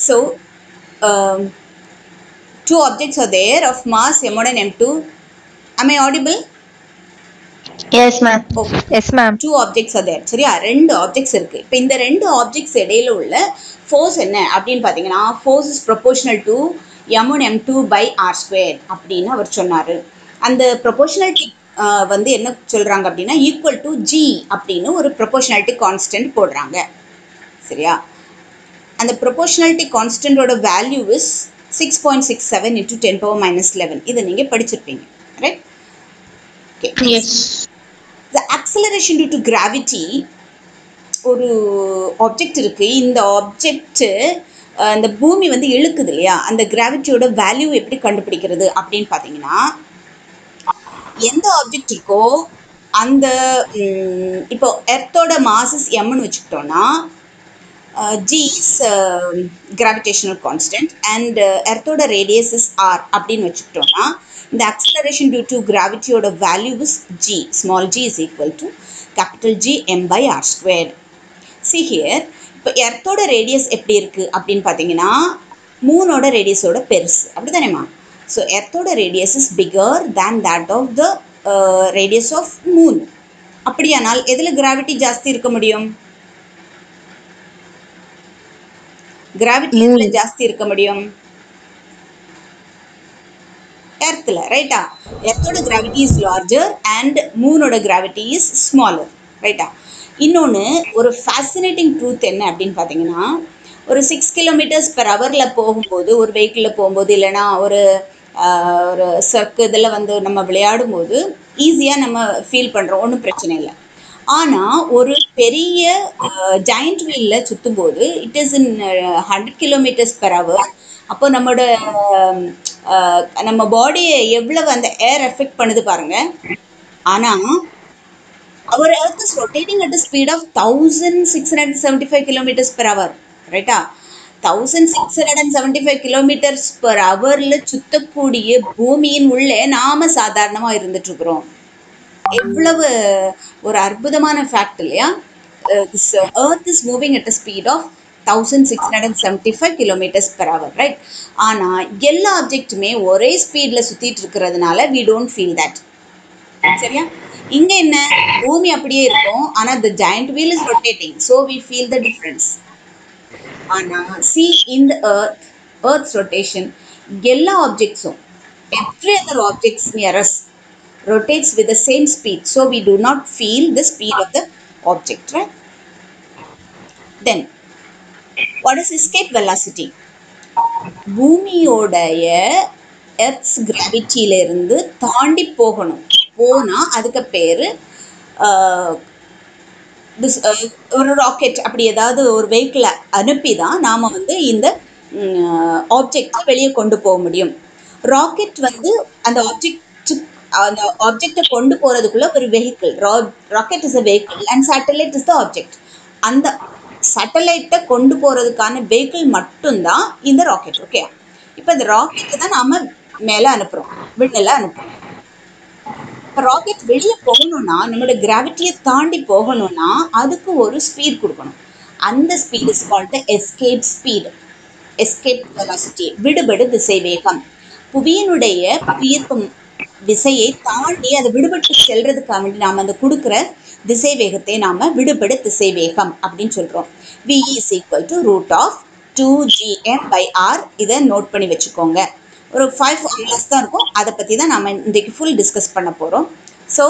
So two objects are there of mass m1 and m2 am i audible yes ma'am okay yes ma'am two objects are there சரியா ரெண்டு objects இருக்கு இப்போ இந்த ரெண்டு objects இடையில உள்ள ஃபோர்ஸ் என்ன அப்படின்னு பார்த்தீங்கன்னா force is proportional to m one M two by R square அப்படின்னு அவர் சொன்னார் அந்த ப்ரொபோஷனாலிட்டி வந்து என்ன சொல்கிறாங்க அப்படின்னா ஈக்குவல் டு ஜி அப்படின்னு ஒரு ப்ரொபோஷனாலிட்டி கான்ஸ்டன்ட் போடுறாங்க சரியா அந்த ப்ரொபோஷனாலிட்டி கான்ஸ்டன்டோட value is six point six seven into ten power minus eleven இதை நீங்கள் படிச்சிருப்பீங்க right okay yes the acceleration due to gravity ஒரு ஆப்ஜெக்ட் இருக்கு இந்த ஆப்ஜெக்ட் இந்த பூமி வந்து இழுக்குது இல்லையா அந்த கிராவிட்டியோட வேல்யூ எப்படி கண்டுபிடிக்கிறது அப்படின்னு பார்த்தீங்கன்னா எந்த ஆப்ஜெக்ட் இருக்கோ அந்த ம், இப்போ எர்த்தோட மாசஸ் எம்னு வச்சுக்கிட்டோம்னா G is gravitational constant and எர்த்தோட ரேடியஸ் இஸ் ஆர் அப்படின்னு வச்சுக்கிட்டோம்னா இந்த அக்ஸலரேஷன் டியூ டு கிராவிட்டியோட value is g small g is equal to capital G M by R square see here இப்போ எர்த்தோட ரேடியஸ் எப்படி இருக்குது அப்படின்னு பார்த்தீங்கன்னா மூனோட ரேடியஸோட பெருசு அப்படி தானேம்மா ஸோ எர்த்தோட radius is bigger than that of the radius of moon அப்படியானால் எதில் கிராவிட்டி ஜாஸ்தி இருக்க முடியும் கிராவிட்டி எதுல ஜாஸ்தி இருக்க முடியும் எர்த்தில் ரைட்டா எர்த்தோட கிராவிட்டி இஸ் லார்ஜர் அண்ட் மூனோட கிராவிட்டி இஸ் ஸ்மாலர் ரைட்டா இன்னொன்று ஒரு ஃபேசினேட்டிங் ட்ரூத் என்ன அப்படின்னு பார்த்தீங்கன்னா ஒரு சிக்ஸ் கிலோமீட்டர்ஸ் பெர் ஹவரில் போகும்போது ஒரு வெஹிக்கிளில் போகும்போது இல்லைன்னா ஒரு ஆஹ், ஒரு சர்க்கு இதில் வந்து நம்ம விளையாடும்போது ஈஸியாக நம்ம ஃபீல் பண்ணுறோம் ஒன்றும் பிரச்சனை இல்லை ஆனால் ஒரு பெரிய ஜாயிண்ட் வீலில் சுற்றும்போது it is in hundred kilometers per hour அப்போ நம்மளோட அஹ், நம்ம பாடியை எவ்வளவு அந்த ஏர் எஃபெக்ட் பண்ணுது பாருங்க ஆனால் அவர் earth is rotating at speed of thousand six hundred seventy five kilometres per hour ரைட்டா thousand six hundred and seventy five kilometres per ஹவரில் சுத்தக்கூடிய பூமியின் உள்ளே நாம சாதாரணமாக இருந்துட்டு இருக்கிறோம் எவ்வளவு ஒரு அற்புதமான ஃபேக்ட் இல்லையா earth is moving at a speed of thousand six hundred and seventy five kilometres per hour right ஆனால் எல்லா ஆப்ஜெக்ட்டுமே ஒரே ஸ்பீடில் சுற்றிட்டு இருக்கிறதுனால வி டோன்ட் ஃபீல் தட் சரியா இங்க என்ன பூமி அப்படியே இருக்கும் ஆனா the giant wheel is rotating so we feel the difference ஆனா see in the earth earth's rotation எல்லா ஆப்ஜெக்ட்ஸும் every other objects near us rotates with the same speed so we do not feel the speed of the object right then what is escape velocity பூமியோடைய earth's கிராவிட்டியில இருந்து தாண்டி போகணும் போனா அதுக்கு பேரு ஆஹ், this- ஆஹ், ஒரு ராக்கெட் அப்படி ஏதாவது ஒரு வெஹிக்கிளை அனுப்பி தான் நாம் வந்து இந்த ஆப்ஜெக்டை வெளியே கொண்டு போக முடியும் ராக்கெட் வந்து அந்த ஆப்ஜெக்ட் அந்த ஆப்ஜெக்டை கொண்டு போகிறதுக்குள்ள ஒரு vehicle rocket is a vehicle and satellite is the object அந்த சேட்டலைட்டை கொண்டு போகிறதுக்கான வெஹிக்கிள் மட்டும்தான் இந்த ராக்கெட் ஓகே இப்போ இந்த ராக்கெட்டை தான் நாம் மேலே அனுப்புகிறோம் விண்ணில் அனுப்புகிறோம் இப்போ ராக்கெட் வெளியே போகணும்னா நம்மளோட கிராவிட்டியை தாண்டி போகணும்னா அதுக்கு ஒரு ஸ்பீட் கொடுக்கணும் அந்த speed is called escape speed escape velocity விடுபடு திசை வேகம் புவியினுடைய புவியீர்ப்பு விசையை தாண்டி அதை விடுபட்டு செல்றதுக்காக வேண்டி நாம் அந்த கொடுக்குற திசை வேகத்தை நாம் விடுபடு திசை வேகம் அப்படின்னு சொல்கிறோம் v is equal to root of two GM by r இதை நோட் பண்ணி வச்சுக்கோங்க ஒரு ஃபைவ் ஃபார்முலாஸ் தான் இருக்கும் அதை பற்றி தான் நாம் இன்றைக்கு ஃபுல் டிஸ்கஸ் பண்ண போகிறோம் ஸோ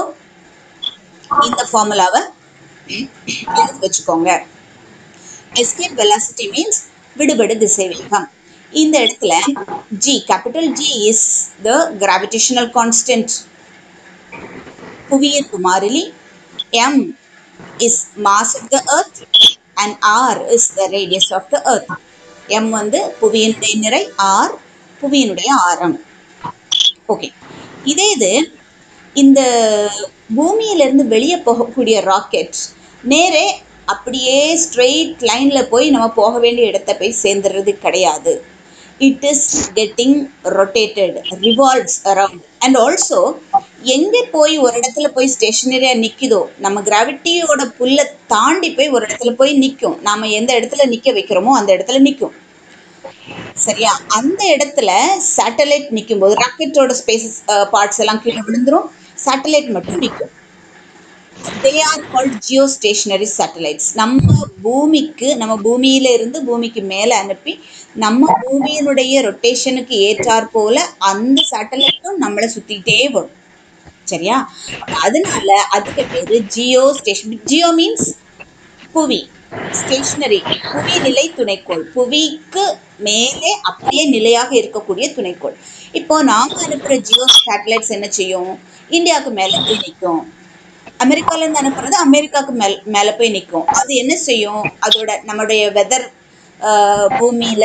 இந்த ஃபார்முலாவை எடுத்து வச்சுக்கோங்க எஸ்கேப் வெலாசிட்டி மீன்ஸ் விடுபடு திசை வேகம் இந்த இடத்துல G capital G is the gravitational constant புவியீர்ப்பு மாறிலி M is mass of the earth and r is the radius of the earth M வந்து புவியினுடைய நிறை ஆர் புவியினுடைய ஆரம் ஓகே இதே இது இந்த பூமியிலிருந்து வெளியே போகக்கூடிய ராக்கெட் நேரே அப்படியே ஸ்ட்ரெயிட் லைனில் போய் நம்ம போக வேண்டிய இடத்த போய் சேர்ந்துடுறது கிடையாது it is getting rotated revolves around and also எங்கே போய் ஒரு இடத்துல போய் ஸ்டேஷனரியாக நிற்குதோ நம்ம கிராவிட்டியோட புல்லை தாண்டி போய் ஒரு இடத்துல போய் நிற்கும் நாம் எந்த இடத்துல நிற்க வைக்கிறோமோ அந்த இடத்துல நிற்கும் சரியா அந்த இடத்துல சேட்டலைட் நிற்கும் போது ராக்கெட்டோட ஸ்பேஸ் பார்ட்ஸ் எல்லாம் கீழே விழுந்துரும் சேட்டலைட் மட்டும் நிற்கும் they are called geostationary satellites நம்ம பூமிக்கு நம்ம பூமியில இருந்து பூமிக்கு மேலே அனுப்பி நம்ம பூமியினுடைய ரொட்டேஷனுக்கு ஏற்றாற் போல அந்த சேட்டலைட்டும் நம்மளை சுத்திக்கிட்டே வரும் சரியா அதனால அதுக்கு பேரு ஜியோ ஸ்டேஷன் ஜியோ மீன்ஸ் புவி ஸ்டேஷனரி புவி நிலை துணைக்கோள் புவிக்கு மேலே அப்படியே நிலையாக இருக்கக்கூடிய துணைக்கோள் இப்போ நாம அனுப்புற ஜியோ சேட்டலைட்ஸ் என்ன செய்யும் இந்தியாவுக்கு மேலே போய் நிற்கும் அமெரிக்கால இருந்து அனுப்புறது அமெரிக்காவுக்கு மேல் மேலே போய் நிற்கும் அது என்ன செய்யும் அதோட நம்மளுடைய வெதர் பூமியில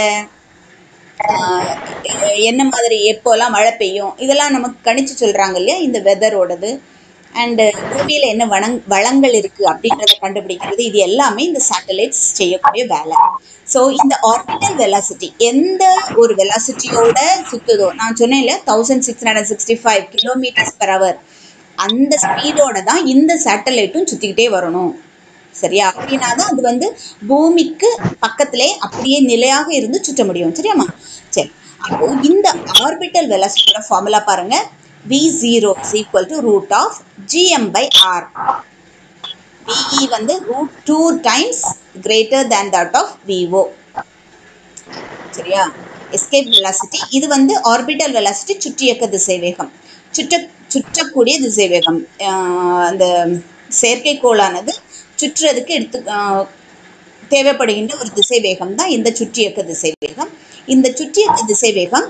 ஆஹ் என்ன மாதிரி எப்போல்லாம் மழை பெய்யும் இதெல்லாம் நமக்கு கணிச்சு சொல்றாங்க இல்லையா இந்த வெதரோடது அண்டு பூமியில என்ன வளங் வளங்கள் இருக்கு அப்படின்றத கண்டுபிடிக்கிறது இது எல்லாமே இந்த சேட்டலைட்ஸ் செய்யக்கூடிய வேலை ஸோ இந்த ஆர்பிட்டல் வெலாசிட்டி எந்த ஒரு வெலாசிட்டியோட சுத்துதோ நான் சொன்னேன்ல thousand six hundred sixty five kilometres per hour அந்த ஸ்பீடோட தான் இந்த சேட்டலைட்டும் சுத்திக்கிட்டே வரணும் சரியா அப்படின்னா தான் அது வந்து பூமிக்கு பக்கத்திலே அப்படியே நிலையாக இருந்து சுற்ற முடியும் சரியாம்மா சரி அப்போ இந்த ஆர்பிட்டல் வெலாசிட்டியோட ஃபார்முலா பாருங்க V zero is equal to root of GM by R V E வந்து root two times greater than that of V O சரியா எஸ்கேப் வெலாசிட்டி இது வந்து ஆர்பிட்டல் வெலாசிட்டி சுற்றியக்க திசைவேகம் சுற்ற சுற்றக்கூடிய திசைவேகம் ஆஹ் அந்த செயற்கைக்கோளானது சுற்றுறதுக்கு எடுத்து ஆஹ் தேவைப்படுகின்ற ஒரு திசைவேகம் தான் இந்த சுற்றியக்க திசைவேகம் இந்த சுற்றியக்க திசைவேகம்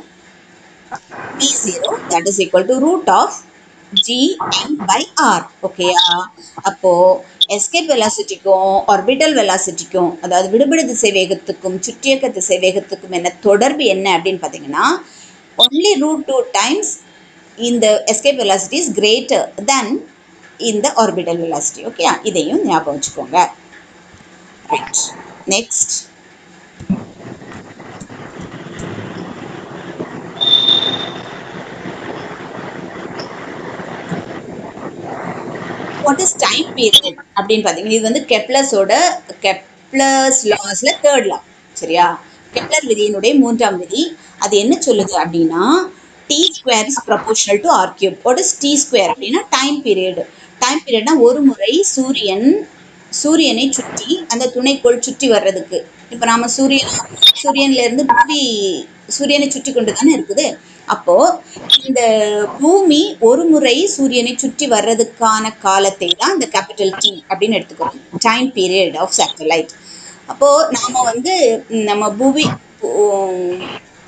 v zero that is equal to root of g m by r ஓகேயா அப்போ எஸ்கேப் வெலாசிட்டிக்கும் ஆர்பிட்டல் வெலாசிட்டிக்கும் அதாவது விடுபடு திசை வேகத்துக்கும் சுற்றியக்க திசை வேகத்துக்கும் என்ன தொடர்பு என்ன அப்படின்னு பார்த்தீங்கன்னா ஒன்லி ரூட் டூ டைம்ஸ் இந்த escape velocity is greater than இந்த ஆர்பிட்டல் வெலாசிட்டி ஓகே இதையும் ஞாபகம் வச்சுக்கோங்க right next what is time period அப்படின்னு பார்த்தீங்கன்னா இது வந்து கெப்லஸோட கெப்லர்ஸ் லாஸ்ல தேர்ட் லா சரியா கெப்லர் விதியினுடைய மூன்றாம் விதி அது என்ன சொல்லுது அப்படின்னா T square is proportional to R cube what is T square அப்படின்னா டைம் பீரியட் டைம் பீரியட்னா ஒரு முறை சூரியன் சூரியனை சுற்றி அந்த துணைக்கோள் சுற்றி வர்றதுக்கு இப்போ நாம சூரியன் சூரியன்ல இருந்து பூமி சூரியனை சுற்றி கொண்டு தானே இருக்குது அப்போ இந்த பூமி ஒரு முறை சூரியனை சுற்றி வர்றதுக்கான காலத்தை தான் இந்த கேபிட்டல் டி அப்படின்னு எடுத்துக்கிறோம் டைம் பீரியட் ஆஃப் சேட்டலைட் அப்போ நாம வந்து நம்ம பூமி உம்,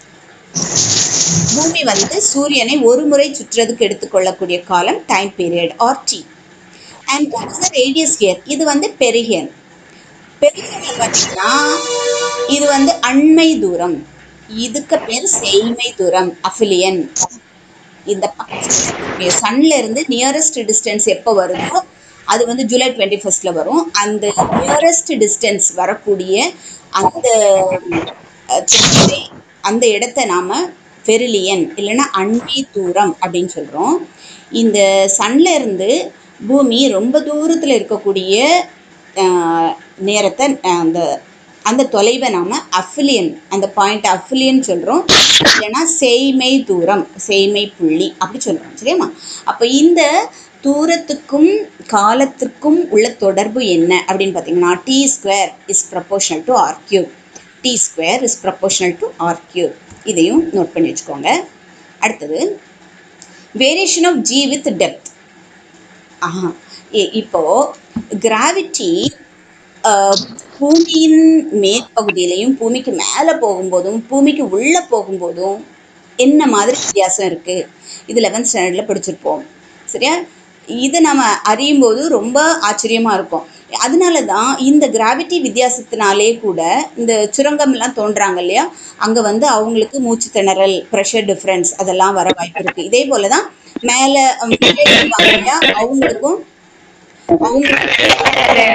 பூமி வந்து சூரியனை ஒரு முறை சுற்றுறதுக்கு எடுத்துக்கொள்ளக்கூடிய காலம் time period R T and what is the radius here இது வந்து பெரிகியன் பெரிகியன் பார்த்தீங்கன்னா இது வந்து அண்மை தூரம் இதுக்கு பேர் செய்மை தூரம் அஃபிலியன் இந்த சன்ல இருந்து நியரஸ்ட் டிஸ்டன்ஸ் எப்போ வருதோ அது வந்து ஜூலை டுவெண்ட்டி ஃபர்ஸ்ட்ல வரும் அந்த நியரஸ்ட் டிஸ்டன்ஸ் வரக்கூடிய அந்த அஹ், திசை, அந்த இடத்த நாம பெரிலியன் இல்லைன்னா அண்மை தூரம் அப்படின்னு சொல்றோம் இந்த சன்ல இருந்து பூமி ரொம்ப தூரத்துல இருக்கக்கூடிய அஹ், நேரத்தை அஹ், அந்த அந்த தொலைவை நாம அஃபிலியன் அந்த பாயிண்ட் அஃபிலியன் சொல்றோம் இல்லைன்னா செய்மை தூரம் செய்மை புள்ளி அப்படி சொல்றோம் சரியாம்மா அப்போ இந்த தூரத்துக்கும் காலத்திற்கும் உள்ள தொடர்பு என்ன அப்படின்னு பார்த்தீங்கன்னா T square is proportional to R cube T square is proportional to R cube இதையும் நோட் பண்ணி வச்சுக்கோங்க அடுத்தது variation of G with depth ஆஹா இ- இப்போ கிராவிட்டி பூமியின் மேற்பகுதியிலையும் பூமிக்கு மேலே போகும்போதும் பூமிக்கு உள்ளே போகும்போதும் என்ன மாதிரி வித்தியாசம் இருக்குது இது லெவன்த் ஸ்டாண்டர்டில் படிச்சிருப்போம் சரியா இது நம்ம அறியும் போது ரொம்ப ஆச்சரியமாக இருக்கும் அதனால தான் இந்த கிராவிட்டி வித்தியாசத்தினாலே கூட இந்த சுரங்கம்லாம் தோன்றாங்க இல்லையா அங்கே வந்து அவங்களுக்கு மூச்சு திணறல் ப்ரெஷர் டிஃப்ரென்ஸ் அதெல்லாம் வர வாய்ப்பு இருக்குது இதே போல தான் மேலே இல்லையா அவங்களுக்கும் அவங்க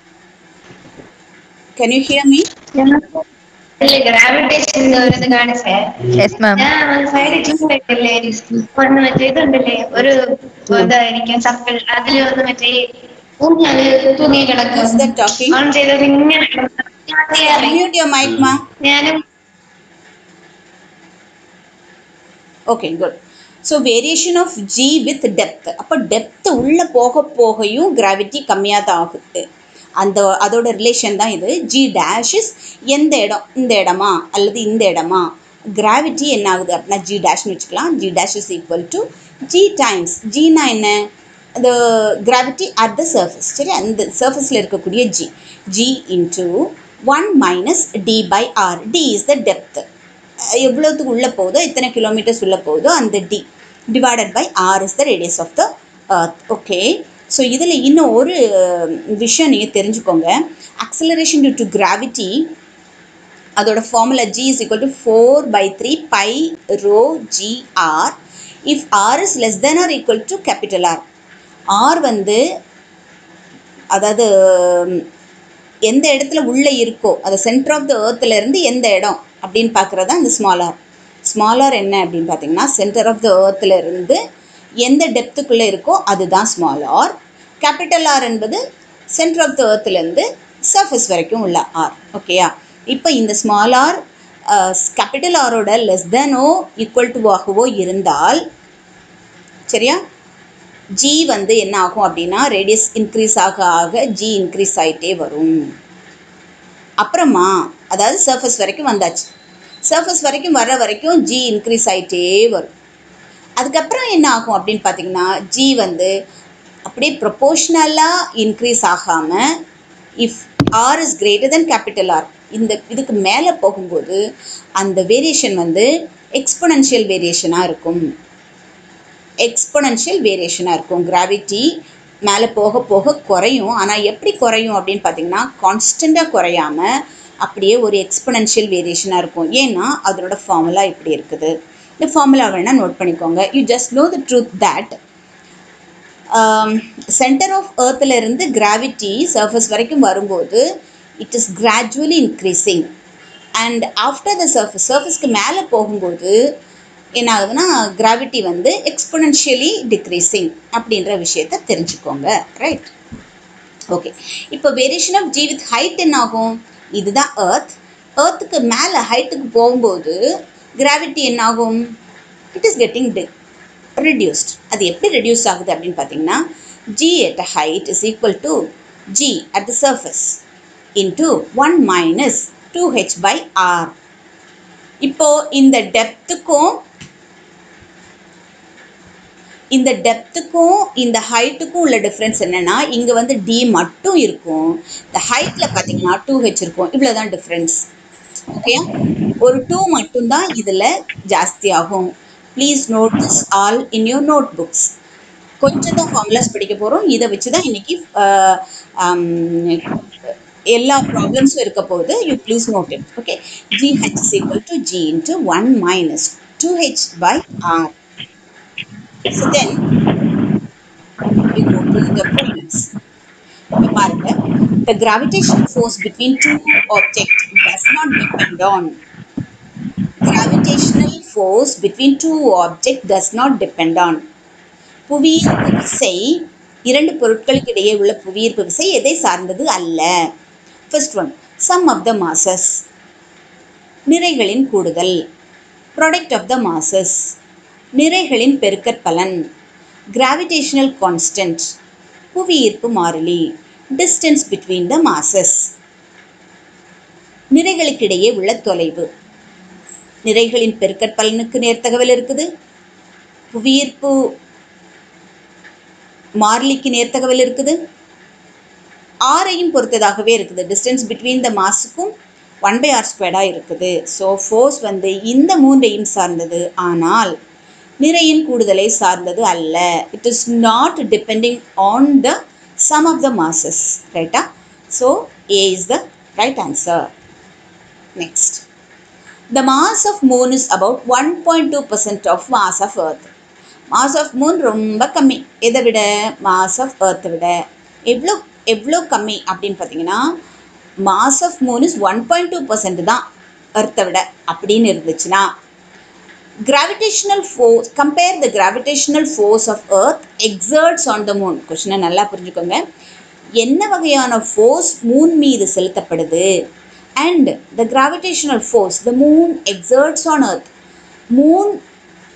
can you hear me ഇല്ല ഗ്രാവിറ്റേഷൻ ഒരു കാണിച്ചേ യെസ് മാം ഞാൻ സൈഡ് ചൂണ്ടല്ലേ ഒന്ന് മറ്റേ ഇതുണ്ടല്ലേ ഒരു ഇതായിരിക്കും സർക്കിൾ അതില് ഒന്ന് മറ്റേ ഊഞ്ഞാല് തൂങ്ങി who's കിടക്കും that talking ഓൺ ചെയ്തത് ഇങ്ങനെ കിടക്കും. ഞാൻ അറിയാം. mute your mic ma ഞാനും okay good so variation of G with depth அப்போ டெப்த் உள்ளே போக போகையும் கிராவிட்டி கம்மியாக தான் ஆகுது அந்த அதோட ரிலேஷன் தான் இது ஜி டேஷ் இஸ் எந்த இடம் இந்த இடமா அல்லது இந்த இடமா கிராவிட்டி என்ன ஆகுது அப்படின்னா ஜி டேஷ்னு வச்சுக்கலாம் G dash is equal to G times ஜினா என்ன the gravity at the surface சரி அந்த சர்ஃபேஸில் இருக்கக்கூடிய g g into 1 minus d by r d is the depth எவ்வளோத்துக்கு உள்ளே போகுதோ எத்தனை கிலோமீட்டர்ஸ் உள்ளே போகுதோ அந்த d divided by r is the radius of the earth okay so இதில் இன்னும் ஒரு விஷயம் நீங்கள் தெரிஞ்சுக்கோங்க acceleration due to gravity அதோட formula g is equal to 4 by 3 pi rho g r if r is less than or equal to capital R R வந்து அதாவது ம், எந்த இடத்துல உள்ளே இருக்கோ அது சென்டர் ஆஃப் த ஏர்த்தில் இருந்து எந்த இடம் அப்படின்னு பார்க்குறது தான் இந்த ஸ்மால் ஆர் ஸ்மால் ஆர் என்ன அப்படின்னு பார்த்தீங்கன்னா சென்டர் ஆஃப் த ஏர்த்தில் இருந்து எந்த டெப்த்துக்குள்ளே இருக்கோ அதுதான் ஸ்மால் ஆர் கேபிட்டல் ஆர் என்பது சென்டர் ஆஃப் த ஏர்த்துலேருந்து சர்ஃபேஸ் வரைக்கும் உள்ள ஆர் ஓகேயா இப்போ இந்த ஸ்மால் ஆர் கேபிட்டல் ஆரோட லெஸ் தேனோ ஈக்குவல் டு ஆகவோ இருந்தால் சரியா ஜி வந்து என்ன ஆகும் அப்படின்னா ரேடியஸ் இன்க்ரீஸ் ஆக ஆக ஜி இன்க்ரீஸ் ஆகிட்டே வரும் அப்புறமா அதாவது சர்ஃபேஸ் வரைக்கும் வந்தாச்சு சர்ஃபேஸ் வரைக்கும் வர வரைக்கும் ஜி இன்க்ரீஸ் ஆகிட்டே வரும் அதுக்கப்புறம் என்ன ஆகும் அப்படின்னு பார்த்தீங்கன்னா ஜி வந்து அப்படியே ப்ரொபோஷ்னலாக இன்க்ரீஸ் ஆகாமல் if R is greater than capital R இந்த இதுக்கு மேலே போகும்போது அந்த வேரியேஷன் வந்து எக்ஸ்பொனன்ஷியல் வேரியேஷனாக இருக்கும் எக்ஸ்பொனன்ஷியல் வேரியேஷனாக இருக்கும் கிராவிட்டி மேலே போக போக குறையும் ஆனால் எப்படி குறையும் அப்படின்னு பார்த்தீங்கன்னா கான்ஸ்டண்ட்டாக குறையாம அப்படியே ஒரு எக்ஸ்பொனன்ஷியல் வேரியேஷனாக இருக்கும் ஏன்னா அதனோட ஃபார்முலா இப்படி இருக்குது இந்த ஃபார்முலா வேணால் நோட் பண்ணிக்கோங்க you just know the truth that centre of ஏர்த்தில் இருந்து கிராவிட்டி சர்ஃபேஸ் வரைக்கும் வரும்போது it is gradually increasing and after the surface சர்ஃபேஸ்க்கு மேலே போகும்போது என்ன ஆகுதுன்னா கிராவிட்டி வந்து எக்ஸ்பொனன்ஷியலி டிக்ரீசிங் அப்படின்ற விஷயத்த தெரிஞ்சுக்கோங்க ரைட் ஓகே இப்போ variation of G with height என்ன ஆகும் இதுதான் எர்த் எர்த்துக்கு மேலே ஹைட்டுக்கு போகும்போது கிராவிட்டி என்ன ஆகும் இட் இஸ் கெட்டிங் டி reduced அது எப்படி ரெடியூஸ் ஆகுது அப்படின்னு பார்த்தீங்கன்னா g at a height is equal to g at the surface into 1 minus 2h by r இப்போ இந்த டெப்த்துக்கும் இந்த டெப்த்துக்கும் இந்த ஹைட்டுக்கும் உள்ள டிஃப்ரென்ஸ் என்னன்னா இங்கே வந்து டி மட்டும் இருக்கும் இந்த ஹைட்டில் பார்த்தீங்கன்னா டூ ஹெச் இருக்கும் இவ்வளோ தான் டிஃப்ரென்ஸ் ஓகே ஒரு டூ மட்டும்தான் இதில் ஜாஸ்தி ஆகும் please note this all in your notebooks கொஞ்சம் தான் ஃபார்முலாஸ் படிக்க போகிறோம் இதை வச்சு தான் இன்னைக்கு ஆஹ், ஆம், எல்லா ப்ராப்ளம்ஸும் இருக்க போகுது you please note it okay GH is equal to G into one minus two H by R so then we go to the problems. இப்ப பாருங்க the gravitational force between two objects does not depend on gravitational force between two objects does not depend on புவியீர்ப்பு விசை இரண்டு பொருட்களுக்கு இடையே உள்ள புவியீர்ப்பு விசை எதை சார்ந்தது அல்ல first one sum of the masses நிறைகளின் கூடுதல் ப்ராடக்ட் ஆஃப் த மாசஸ் நிறைகளின் பெருக்கற்பலன் கிராவிடேஷனல் கான்ஸ்டன்ட் புவியீர்ப்பு மாறிலி டிஸ்டன்ஸ் பிட்வீன் த மாசஸ் நிறைகளுக்கிடையே உள்ள தொலைவு நிறைகளின் பெருக்கற்பலனுக்கு நேர்த்தகவல் இருக்குது புவியீர்ப்பு மாறிலிக்கு நேர்த்தகவல் இருக்குது ஆரையும் பொறுத்ததாகவே இருக்குது டிஸ்டன்ஸ் பிட்வீன் த மாஸுக்கும் ஒன் பை ஆர் ஸ்கொயர்டாக இருக்குது ஸோ ஃபோர்ஸ் வந்து இந்த மூன்றையும் சார்ந்தது ஆனால் நிறையின் கூடுதலை சார்ந்தது அல்ல it is not depending on the sum of the masses ரைட்டா so A is the right answer next The mass of moon is about 1.2% of mass of earth. Mass of moon ரொம்ப கம்மி எதை விட மாஸ் ஆஃப் எர்த்தை விட எவ்வளோ எவ்வளோ கம்மி அப்படின்னு பார்த்தீங்கன்னா mass of moon is one point two percent தான் எர்த்தை விட அப்படின்னு இருந்துச்சுன்னா gravitational force compare the gravitational force of earth exerts on the moon கொஷினை நல்லா புரிஞ்சுக்கோங்க என்ன வகையான ஃபோர்ஸ் மூன் மீது செலுத்தப்படுது and the gravitational force the moon exerts on earth moon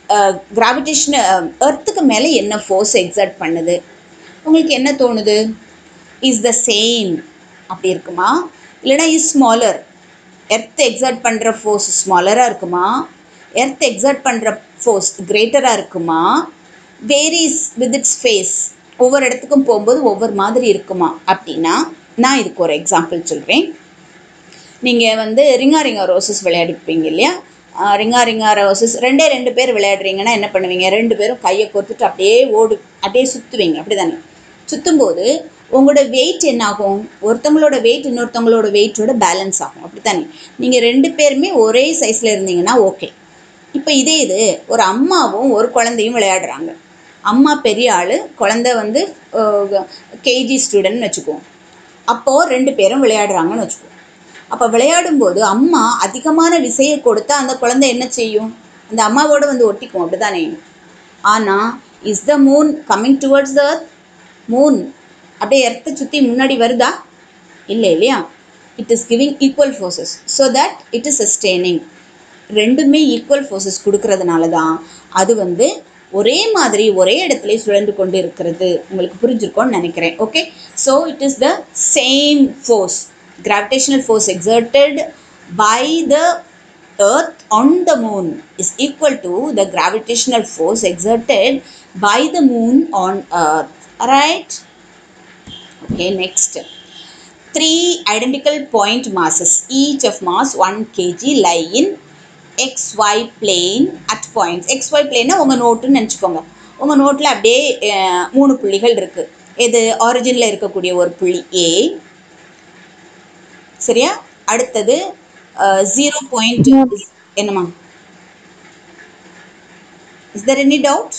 gravitation எர்த்துக்கு மேலே என்ன ஃபோர்ஸ் எக்ஸர்ட் பண்ணுது உங்களுக்கு என்ன தோணுது இஸ் த சேம் அப்படி இருக்குமா இல்லைனா இஸ் ஸ்மாலர் எர்த் எக்ஸர்ட் பண்ணுற ஃபோர்ஸ் ஸ்மாலராக இருக்குமா எர்த் எக்ஸர்ட் பண்ணுற ஃபோர்ஸ் கிரேட்டராக இருக்குமா வேரிஸ் வித் இட்ஸ் ஃபேஸ் ஒவ்வொரு இடத்துக்கும் போகும்போது ஒவ்வொரு மாதிரி இருக்குமா அப்படின்னா நான் இதுக்கு ஒரு எக்ஸாம்பிள் சொல்கிறேன் நீங்கள் வந்து ரிங்கா ரிங்கா ரோசஸ் விளையாடிப்பீங்க இல்லையா ஆஹ் ரிங்கா ரிங்கா ரோசஸ் ரெண்டே ரெண்டு பேர் விளையாடுறீங்கன்னா என்ன பண்ணுவீங்க ரெண்டு பேரும் கையை கோர்த்துட்டு அப்படியே ஓடு அப்படியே சுற்றுவீங்க அப்படி தானே சுற்றும்போது உங்களோட வெயிட் என்ன ஆகும் ஒருத்தவங்களோட வெயிட் இன்னொருத்தவங்களோட வெயிட்டோட பேலன்ஸ் ஆகும் அப்படி தானே நீங்கள் ரெண்டு பேருமே ஒரே சைஸில் இருந்தீங்கன்னா ஓகே இப்போ இதே இது ஒரு அம்மாவும் ஒரு குழந்தையும் விளையாடுறாங்க அம்மா பெரிய ஆள் குழந்தை வந்து கேஜி ஸ்டூடெண்ட்னு வச்சுக்குவோம் அப்போது ரெண்டு பேரும் விளையாடுறாங்கன்னு வச்சுக்குவோம் அப்போ விளையாடும்போது அம்மா அதிகமான விசையை கொடுத்தா அந்த குழந்தை என்ன செய்யும் அந்த அம்மாவோட வந்து ஒட்டிக்கும் அப்படிதானே ஆனால் is the moon coming towards the moon அப்படியே எர்த்தை சுற்றி முன்னாடி வருதா இல்லை இல்லையா it is giving equal forces so that it is sustaining ரெண்டுமே ஈக்குவல் ஃபோர்ஸஸ் கொடுக்கறதுனால தான் அது வந்து ஒரே மாதிரி ஒரே இடத்துல சுழன்று கொண்டு இருக்கிறது உங்களுக்கு புரிஞ்சிருக்கும்னு நினைக்கிறேன் okay so it is the same force gravitational force exerted by the earth on the moon is equal to the gravitational force exerted by the moon on earth right okay next three identical point masses each of mass 1 kg lie in xy plane at points xy plane உங்கள் நோட்டுன்னு நினச்சிக்கோங்க உங்கள் நோட்டில் அப்படியே அஹ், மூணு புள்ளிகள் இருக்குது இது ஆரிஜினில் இருக்கக்கூடிய ஒரு புள்ளி ஏ சரியா அடுத்தது ஜீரோ பாயிண்ட் என்னம்மா is there any doubt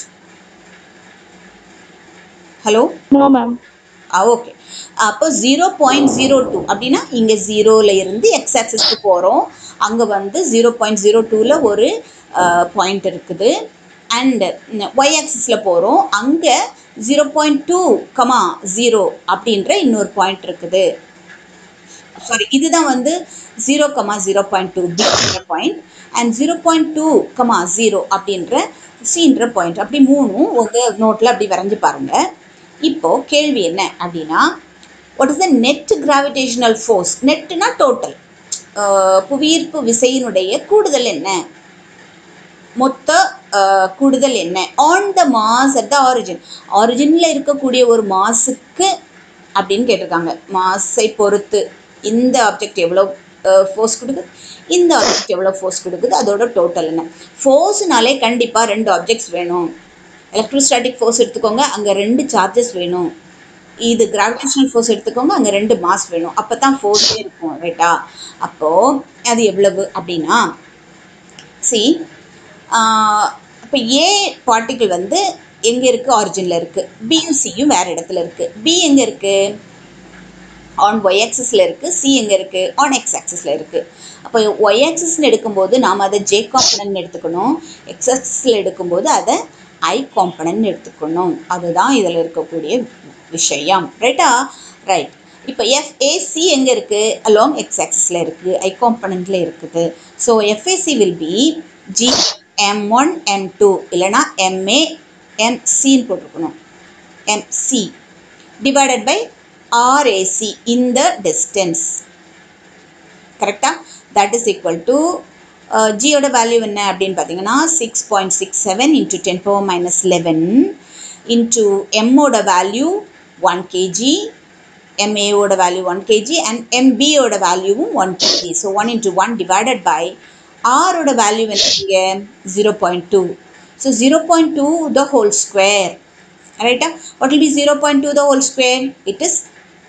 hello No, ma'am. ஆ ஓகே அப்போ ஜீரோ பாயிண்ட் ஜீரோ டூ அப்படின்னா இங்கே ஜீரோவில் இருந்து எக்ஸ் ஆக்சஸ்க்கு போகிறோம் அங்கே வந்து ஜீரோ பாயிண்ட் ஜீரோ டூவில் ஒரு பாயிண்ட் இருக்குது அண்ட் ஒய் ஆக்சிஸில் போகிறோம் அங்கே zero point two comma zero அப்படின்ற இன்னொரு பாயிண்ட் இருக்குது சாரி இதுதான் வந்து zero comma zero point two பின்ற point and zero point two comma zero அப்படின்ற சின்ற பாயிண்ட் அப்படி மூணும் உங்கள் நோட்டில் அப்படி வரைஞ்சி பாருங்கள் இப்போது கேள்வி என்ன அப்படின்னா what is the net gravitational force நெட்டுனா டோட்டல் புவியீர்ப்பு விசையினுடைய கூடுதல் என்ன மொத்த அஹ், கூடுதல் என்ன on the mass at the origin ஆரிஜினில் இருக்கக்கூடிய ஒரு மாஸுக்கு அப்படின்னு கேட்டிருக்காங்க மாஸை பொறுத்து இந்த ஆப்ஜெக்ட் எவ்வளோ ஃபோர்ஸ் கொடுக்குது இந்த ஆப்ஜெக்ட் எவ்வளோ ஃபோர்ஸ் கொடுக்குது அதோட டோட்டல் என்ன ஃபோர்ஸ்னாலே கண்டிப்பாக ரெண்டு ஆப்ஜெக்ட்ஸ் வேணும் எலக்ட்ரோஸ்டாட்டிக் ஃபோர்ஸ் எடுத்துக்கோங்க அங்கே ரெண்டு சார்ஜஸ் வேணும் இது கிராவிடேஷனல் ஃபோர்ஸ் எடுத்துக்கோங்க அங்கே ரெண்டு மாஸ் வேணும் அப்போ தான் ஃபோர்ஸே இருக்கும் ரைட்டா அப்போது அது எவ்வளவு அப்படின்னா சி இப்போ ஏ பார்ட்டிகிள் வந்து எங்கே இருக்குது ஆரிஜினில் இருக்குது பியும் சியும் வேறு இடத்துல இருக்குது பி எங்கே இருக்குது ஆன் ஒய் ஆக்சிஸில் இருக்குது சி எங்கே இருக்குது ஆன் எக்ஸ் ஆக்சிஸில் இருக்குது அப்போ ஒய் ஆக்சிஸ்னு எடுக்கும்போது நாம் அதை ஜே காம்பனன்ட் எடுத்துக்கணும் எக்ஸ் ஆக்சிஸில் எடுக்கும்போது அதை ஐ காம்பனன்ட் எடுத்துக்கணும் அதுதான் இதில் இருக்கக்கூடிய விஷயம் ரைட்டா ரைட் இப்போ எஃப்ஏசி எங்கே இருக்குது அலாங் எக்ஸ் ஆக்சிஸில் இருக்குது ஐ காம்பனண்ட்டில் இருக்குது so FAC will be G M one M two இல்லைனா எம்ஏ எம்சின்னு போட்டிருக்கணும் MC divided by RAC in the distance கரெக்டா தட் இஸ் ஈக்குவல் டு ஜியோட வேல்யூ என்ன அப்படின்னு பார்த்தீங்கன்னா six point six seven into ten power minus eleven into எம்மோட value one kg எம்ஏவோட வேல்யூ ஒன் கேஜி அண்ட் எம்பியோட வேல்யூவும் one kg so one into one divided by ஆரோட வேல்யூ என்ன zero point two so zero point two the whole square right what will be 0.2 the whole square it is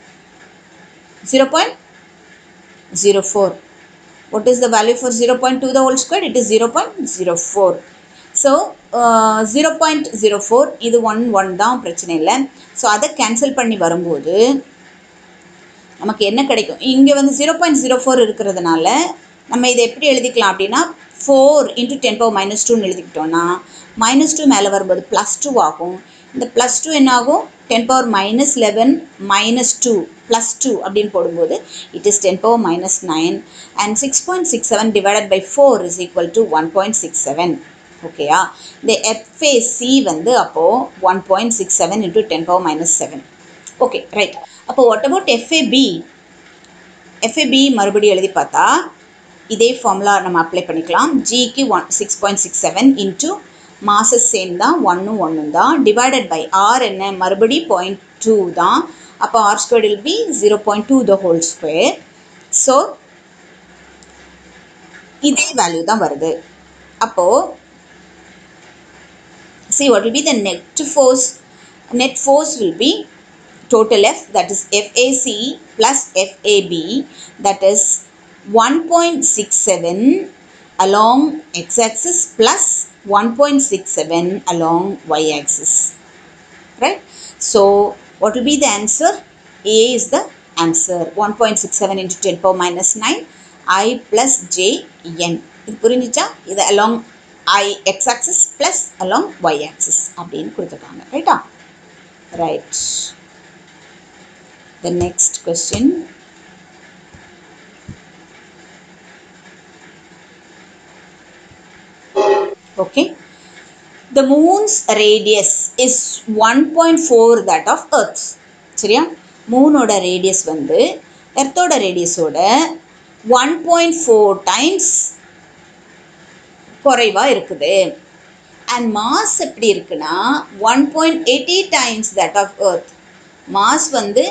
0.04 what is the value for 0.2 the whole square it is 0.04 so zero point zero four இது one one தான் பிரச்சனை இல்லை so அதை cancel பண்ணி வரும்போது நமக்கு என்ன கிடைக்கும் இங்கே வந்து ஜீரோ பாயிண்ட் ஜீரோ ஃபோர் இருக்கிறதுனால நம்ம இதை எப்படி எழுதிக்கலாம் அப்படின்னா four into ten power minus டூன்னு எழுதிக்கிட்டோம்னா மைனஸ் டூ மேலே வரும்போது ப்ளஸ் டூ ஆகும் இந்த ப்ளஸ் டூ என்ன ஆகும் ten power minus eleven minus two plus two அப்படின்னு போடும்போது it is ten power minus nine and six point six seven divided by four is equal to one point six seven ஓகேயா இந்த FAC வந்து அப்போது one point six seven into ten power minus seven okay right அப்போ what about FAB FAB மறுபடியும் எழுதி பார்த்தா இதே formula நம்ம அப்ளை பண்ணிக்கலாம் ஜிக்கு one six point six seven into masses same தான் ஒன்றும் ஒன்றும் தான் டிவைடட் பை ஆர் என்ன மறுபடி பாயிண்ட் டூ தான் அப்போ R square will be zero point two the whole square so இதே வேல்யூ தான் வருது அப்போது see what will be the net force net force will be total F that is FAC plus FAB that is 1.67 along x-axis plus 1.67 along y-axis right so what will be the answer A is the answer 1.67 into 10 power minus 9 I plus J N இது புரிஞ்சுச்சா இது along I x axis plus along y axis அப்படின்னு கொடுத்துருக்காங்க ரைட்டா right the next question okay the moon's radius is 1.4 that of earth சரியா மூனோட radius வந்து எர்த்தோட ரேடியஸோட ஒன் பாயிண்ட் ஃபோர் டைம்ஸ் குறைவாக இருக்குது அண்ட் மாஸ் எப்படி இருக்குன்னா one point eighty times that of earth mass வந்து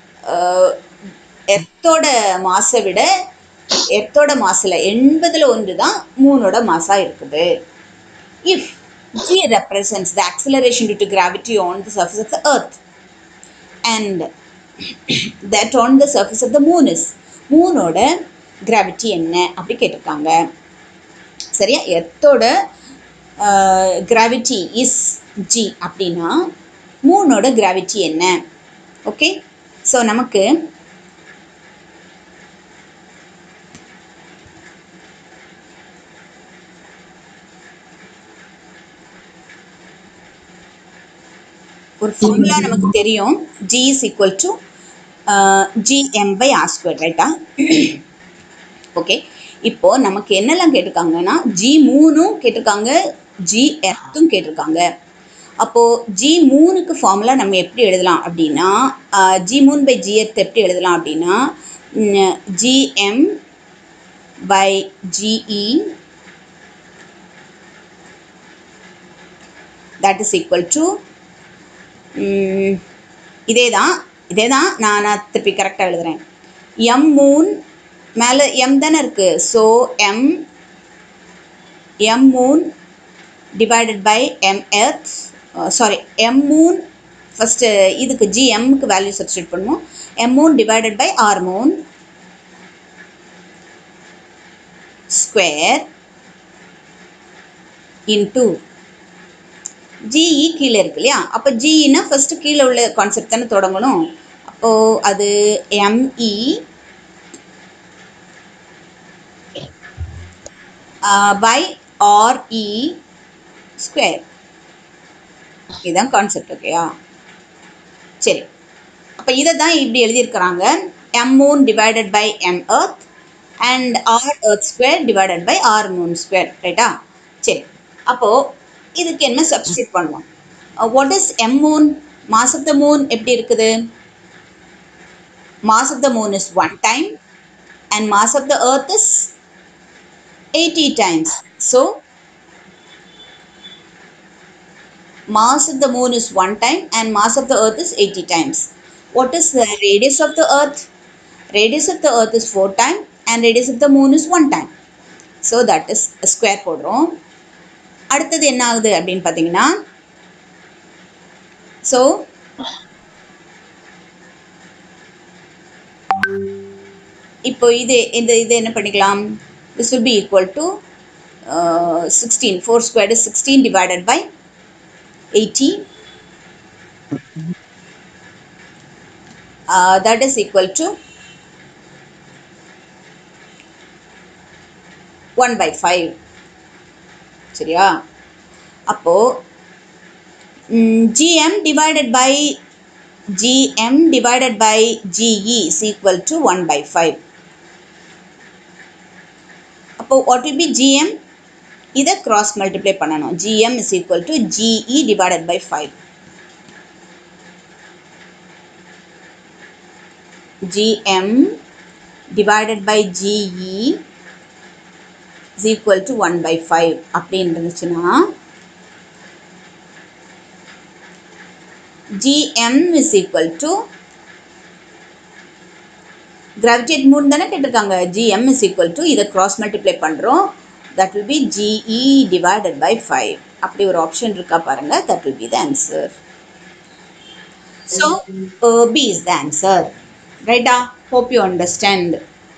எர்த்தோட மாஸை விட எர்த்தோட மாசில் எண்பதில் ஒன்று தான் மூணோட மாசாக இருக்குது if g represents the acceleration due to gravity on the surface of the earth and that on the surface of the moon is மூனோட கிராவிட்டி என்ன அப்படி கேட்டிருக்காங்க சரியா எர்த்தோட கிராவிட்டி இஸ் ஜி அப்படின்னா மூனோட கிராவிட்டி என்ன ஓகே ஸோ நமக்கு ஒரு ஃபார்முலா நமக்கு தெரியும் G is equal to GM by R square ரைட்டா ஓகே இப்போ நமக்கு என்னெல்லாம் கேட்டிருக்காங்கன்னா ஜி மூணும் கேட்டிருக்காங்க ஜி எர்த்தும் கேட்டிருக்காங்க அப்போது ஜி மூணுக்கு ஃபார்முலா நம்ம எப்படி எழுதலாம் அப்படின்னா ஜி மூணு பை ஜி எர்த் எப்படி எழுதலாம் அப்படின்னா GM by GE that is equal to இதே தான் இதே தான் நான் நான் திருப்பி கரெக்டாக எழுதுகிறேன் எம் மூன் மேலே எம் தானே இருக்குது so M M moon divided by M earth sorry M moon first இதுக்கு ஜி எம்க்கு வேல்யூ சப்ஸ்டியூட் பண்ணுவோம் M moon divided by R moon square into GE கீழே இருக்கு இல்லையா அப்போ ஜிஇனா ஃபஸ்ட்டு கீழே உள்ள கான்செப்ட் தானே தொடங்கணும் அப்போது அது எம்இ பை ஆர்இ ஸ்கொயர் இதுதான் கான்செப்ட் ஓகேயா சரி அப்போ இதை தான் இப்படி எழுதியிருக்கிறாங்க M moon divided by M earth and R earth square divided by R moon square ரைட்டா சரி அப்போது இதுக்கு என்ன சப்ஸ்டியூட் பண்ணுவோம் what is M moon mass of the moon எப்படி இருக்குது mass of the moon is one time and mass of the earth is eighty times so mass of the moon is one time and mass of the earth is 80 times what is the radius of the earth radius of the earth is 4 time and radius of the moon is 1 time so that is a square போடுறோம் அடுத்தது என்ன ஆகுது அப்படின்னு பார்த்தீங்கன்னா so இப்போ இது இந்த இது என்ன பண்ணிக்கலாம் this will be equal to sixteen four square is sixteen divided by eighty that is equal to one by five சரியா அப்போது gm divided by gm divided by ge is equal to 1 by 5 அப்போ what will be gm இதை cross multiply பண்ணணும் GM is equal to GE divided by five GM divided by GE is equal to one by five அப்படின்னு இருந்துச்சுன்னா gm is equal to கிராவிடேட் மூணு தானே கேட்டிருக்காங்க gm is equal to இதை cross multiply பண்ணுறோம் that will be ge divided by 5 அப்படி ஒரு ஆப்ஷன் இருக்கா பாருங்க that will be the answer so uh, b is the answer right ah hope you understand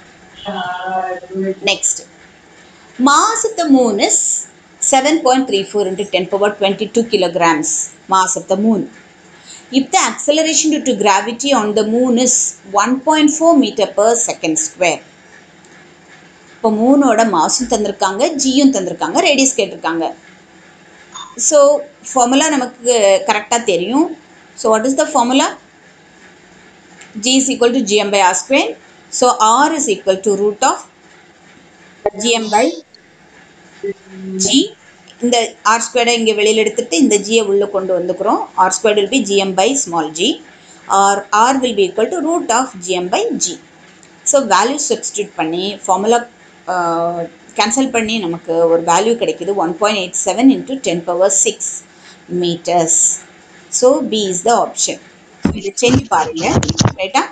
next mass of the moon is 7.34 into 10 power 22 kilograms mass of the moon if the acceleration due to gravity on the moon is 1.4 meter per second square இப்போ மூணோட மாசும் தந்திருக்காங்க ஜியும் தந்திருக்காங்க radius கேட்டிருக்காங்க so formula நமக்கு கரெக்டாக தெரியும் so what is the formula g is equal to GM by R square so r is equal to root of GM by g இந்த r ஸ்கொயர்டை இங்கே வெளியில் எடுத்துட்டு இந்த ஜியை உள்ளே கொண்டு வந்துக்கிறோம் r square will be GM by small g r r will be equal to root of GM by g so value substitute பண்ணி ஃபார்முலா கேன்சல் பண்ணி நமக்கு ஒரு வேல்யூ கிடைக்குது one point eight seven into ten power six metres so B is the option இது செஞ்சு பாருங்க ரைட்டா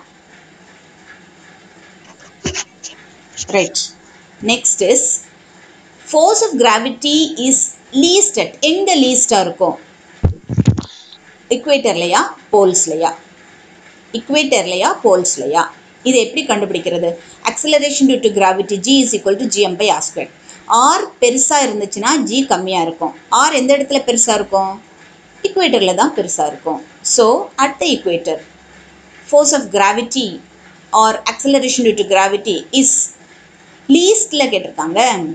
right next is force of gravity is least at எங்கே லீஸ்டாக இருக்கும் இக்குவேட்டர்லையா போல்ஸ்லையா இக்குவேட்டர்லையா போல்ஸ்லையா இது எப்படி கண்டுபிடிக்கிறது acceleration due to gravity g is equal to GM by R square r பெருசாக இருந்துச்சுன்னா ஜி கம்மியாக இருக்கும் ஆர் எந்த இடத்துல பெருசாக இருக்கும் இக்குவேட்டரில் தான் பெருசாக இருக்கும் so at the equator force of gravity or acceleration due to gravity is லீஸ்டில் கேட்டிருக்காங்க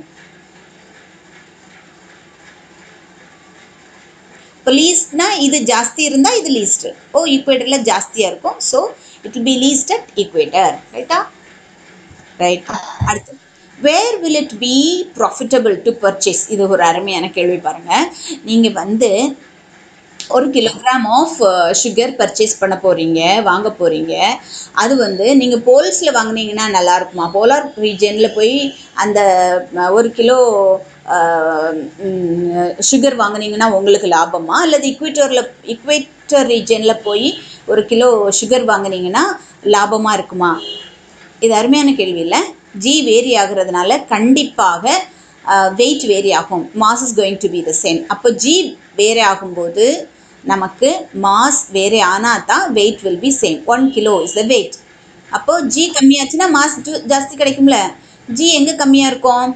இப்போ லீஸ்ட்னா இது ஜாஸ்தி இருந்தால் இது லீஸ்ட்டு ஓ ஈக்குவேட்டரில் ஜாஸ்தியாக இருக்கும் so it will be least at equator ரைட்டா ரைட் அடுத்து where will it be profitable to purchase இது ஒரு அருமையான கேள்வி பாருங்கள் நீங்கள் வந்து ஒரு கிலோகிராம் ஆஃப் சுகர் பர்ச்சேஸ் பண்ண போகிறீங்க வாங்க போகிறீங்க அது வந்து நீங்கள் போல்ஸில் வாங்கினீங்கன்னா நல்லா இருக்குமா போலார் ரீஜனில் போய் அந்த அஹ், ஒரு கிலோ சுகர் வாங்குனீங்கன்னா உங்களுக்கு லாபமா அல்லது இக்வேட்டரில் இக்வேட்டர் ரீஜனில் போய் ஒரு கிலோ சுகர் வாங்குனீங்கன்னா லாபமாக இருக்குமா இது அருமையான கேள்வி இல்லை ஜி வேரி ஆகுறதுனால கண்டிப்பாக வெயிட் வேரி ஆகும் mass is going to be the same அப்போ ஜி வேரி ஆகும்போது நமக்கு மாஸ் வேரி ஆனால் தான் weight will be same one kilo is the weight அப்போது ஜி கம்மியாச்சுன்னா மாஸ் ஜாஸ்தி கிடைக்கும்ல ஜி எங்கே கம்மியாக இருக்கும்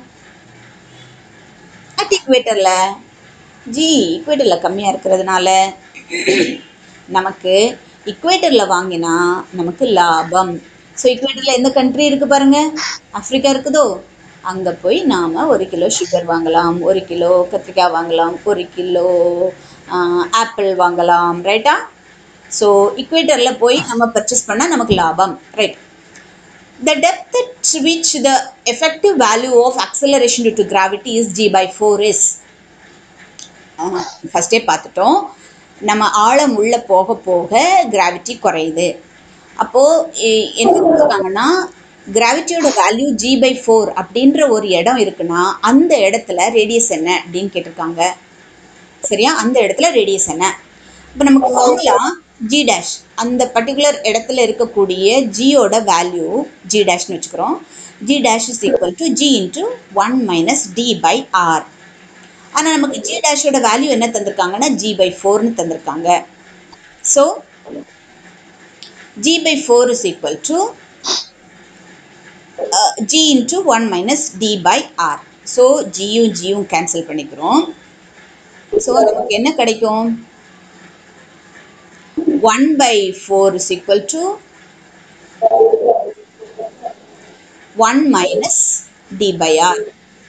அட் இக்குவேட்டரில் ஜி இக்குவேட்டரில் கம்மியாக இருக்கிறதுனால நமக்கு இக்குவேட்டரில் வாங்கினா நமக்கு லாபம் ஸோ இக்குவேட்டரில் எந்த கண்ட்ரி இருக்குது பாருங்கள் ஆஃப்ரிக்கா இருக்குதோ அங்கே போய் நாம் ஒரு கிலோ சுகர் வாங்கலாம் ஒரு கிலோ கத்திரிக்காய் வாங்கலாம் ஒரு கிலோ ஆப்பிள் வாங்கலாம் ரைட்டா ஸோ இக்குவேட்டரில் போய் நம்ம பர்ச்சேஸ் பண்ணால் நமக்கு லாபம் right The depth at which the effective value of acceleration due to gravity is g by 4 is ஃபஸ்ட்டே பார்த்துட்டோம் நம்ம ஆழம் உள்ளே போக போக கிராவிட்டி குறையுது அப்போது என்ன கொடுத்துருக்காங்கன்னா கிராவிட்டியோட வேல்யூ ஜி பை ஃபோர் அப்படின்ற ஒரு இடம் இருக்குன்னா அந்த இடத்துல ரேடியஸ் என்ன அப்படின்னு கேட்டிருக்காங்க சரியா அந்த இடத்துல ரேடியஸ் என்ன இப்போ நமக்கு ஃபார்முலா ஜி டேஷ் அந்த பர்டிகுலர் இடத்துல இருக்கக்கூடிய ஜியோட வேல்யூ ஜி டேஷ்னு வச்சுக்கிறோம் g dash is equal to G into one minus d by r ஆனால் நமக்கு ஜி டேஷோட வேல்யூ என்ன தந்திருக்காங்கன்னா ஜி பை ஃபோர்னு தந்திருக்காங்க so g by four is equal to G into one minus d by R so ஜியும் ஜியும் cancel பண்ணிக்கிறோம் so நமக்கு என்ன கிடைக்கும் one by four is equal to one minus d by r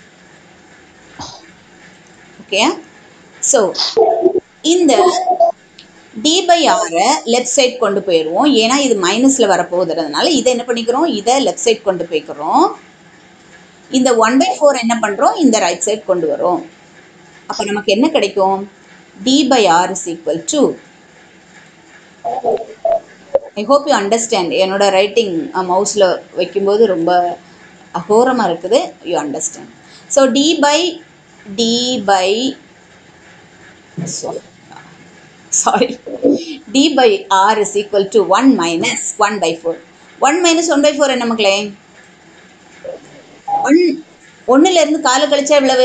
okay so இந்த d by ஆரை left side கொண்டு போயிடுவோம் ஏன்னா இது மைனஸில் வரப்போகுதுறதுனால இதை என்ன பண்ணிக்கிறோம் இதை லெஃப்ட் சைட் கொண்டு போய்க்கிறோம் இந்த ஒன் பை ஃபோர் என்ன பண்ணுறோம் இந்த ரைட் சைடு கொண்டு வரோம் அப்போ நமக்கு என்ன கிடைக்கும் d by r is equal to I hope you understand என்னோட ரைட்டிங் மவுஸில் வைக்கும்போது ரொம்ப அகோரமாக இருக்குது you understand so d by d by sorry d by r is equal to one minus one by four one minus one by four என்ன மக்களே one ஒன்றுலேருந்து காலை கழிச்சா எவ்வளவு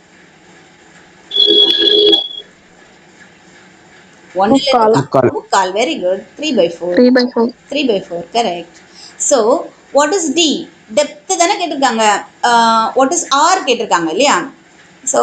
ஒன்றுலேருந்து முக்கால். முக்கால் very good three by four three by four three by four correct so what is d depth தானே கேட்டிருக்காங்க வாட் இஸ் ஆர் கேட்டிருக்காங்க இல்லையா so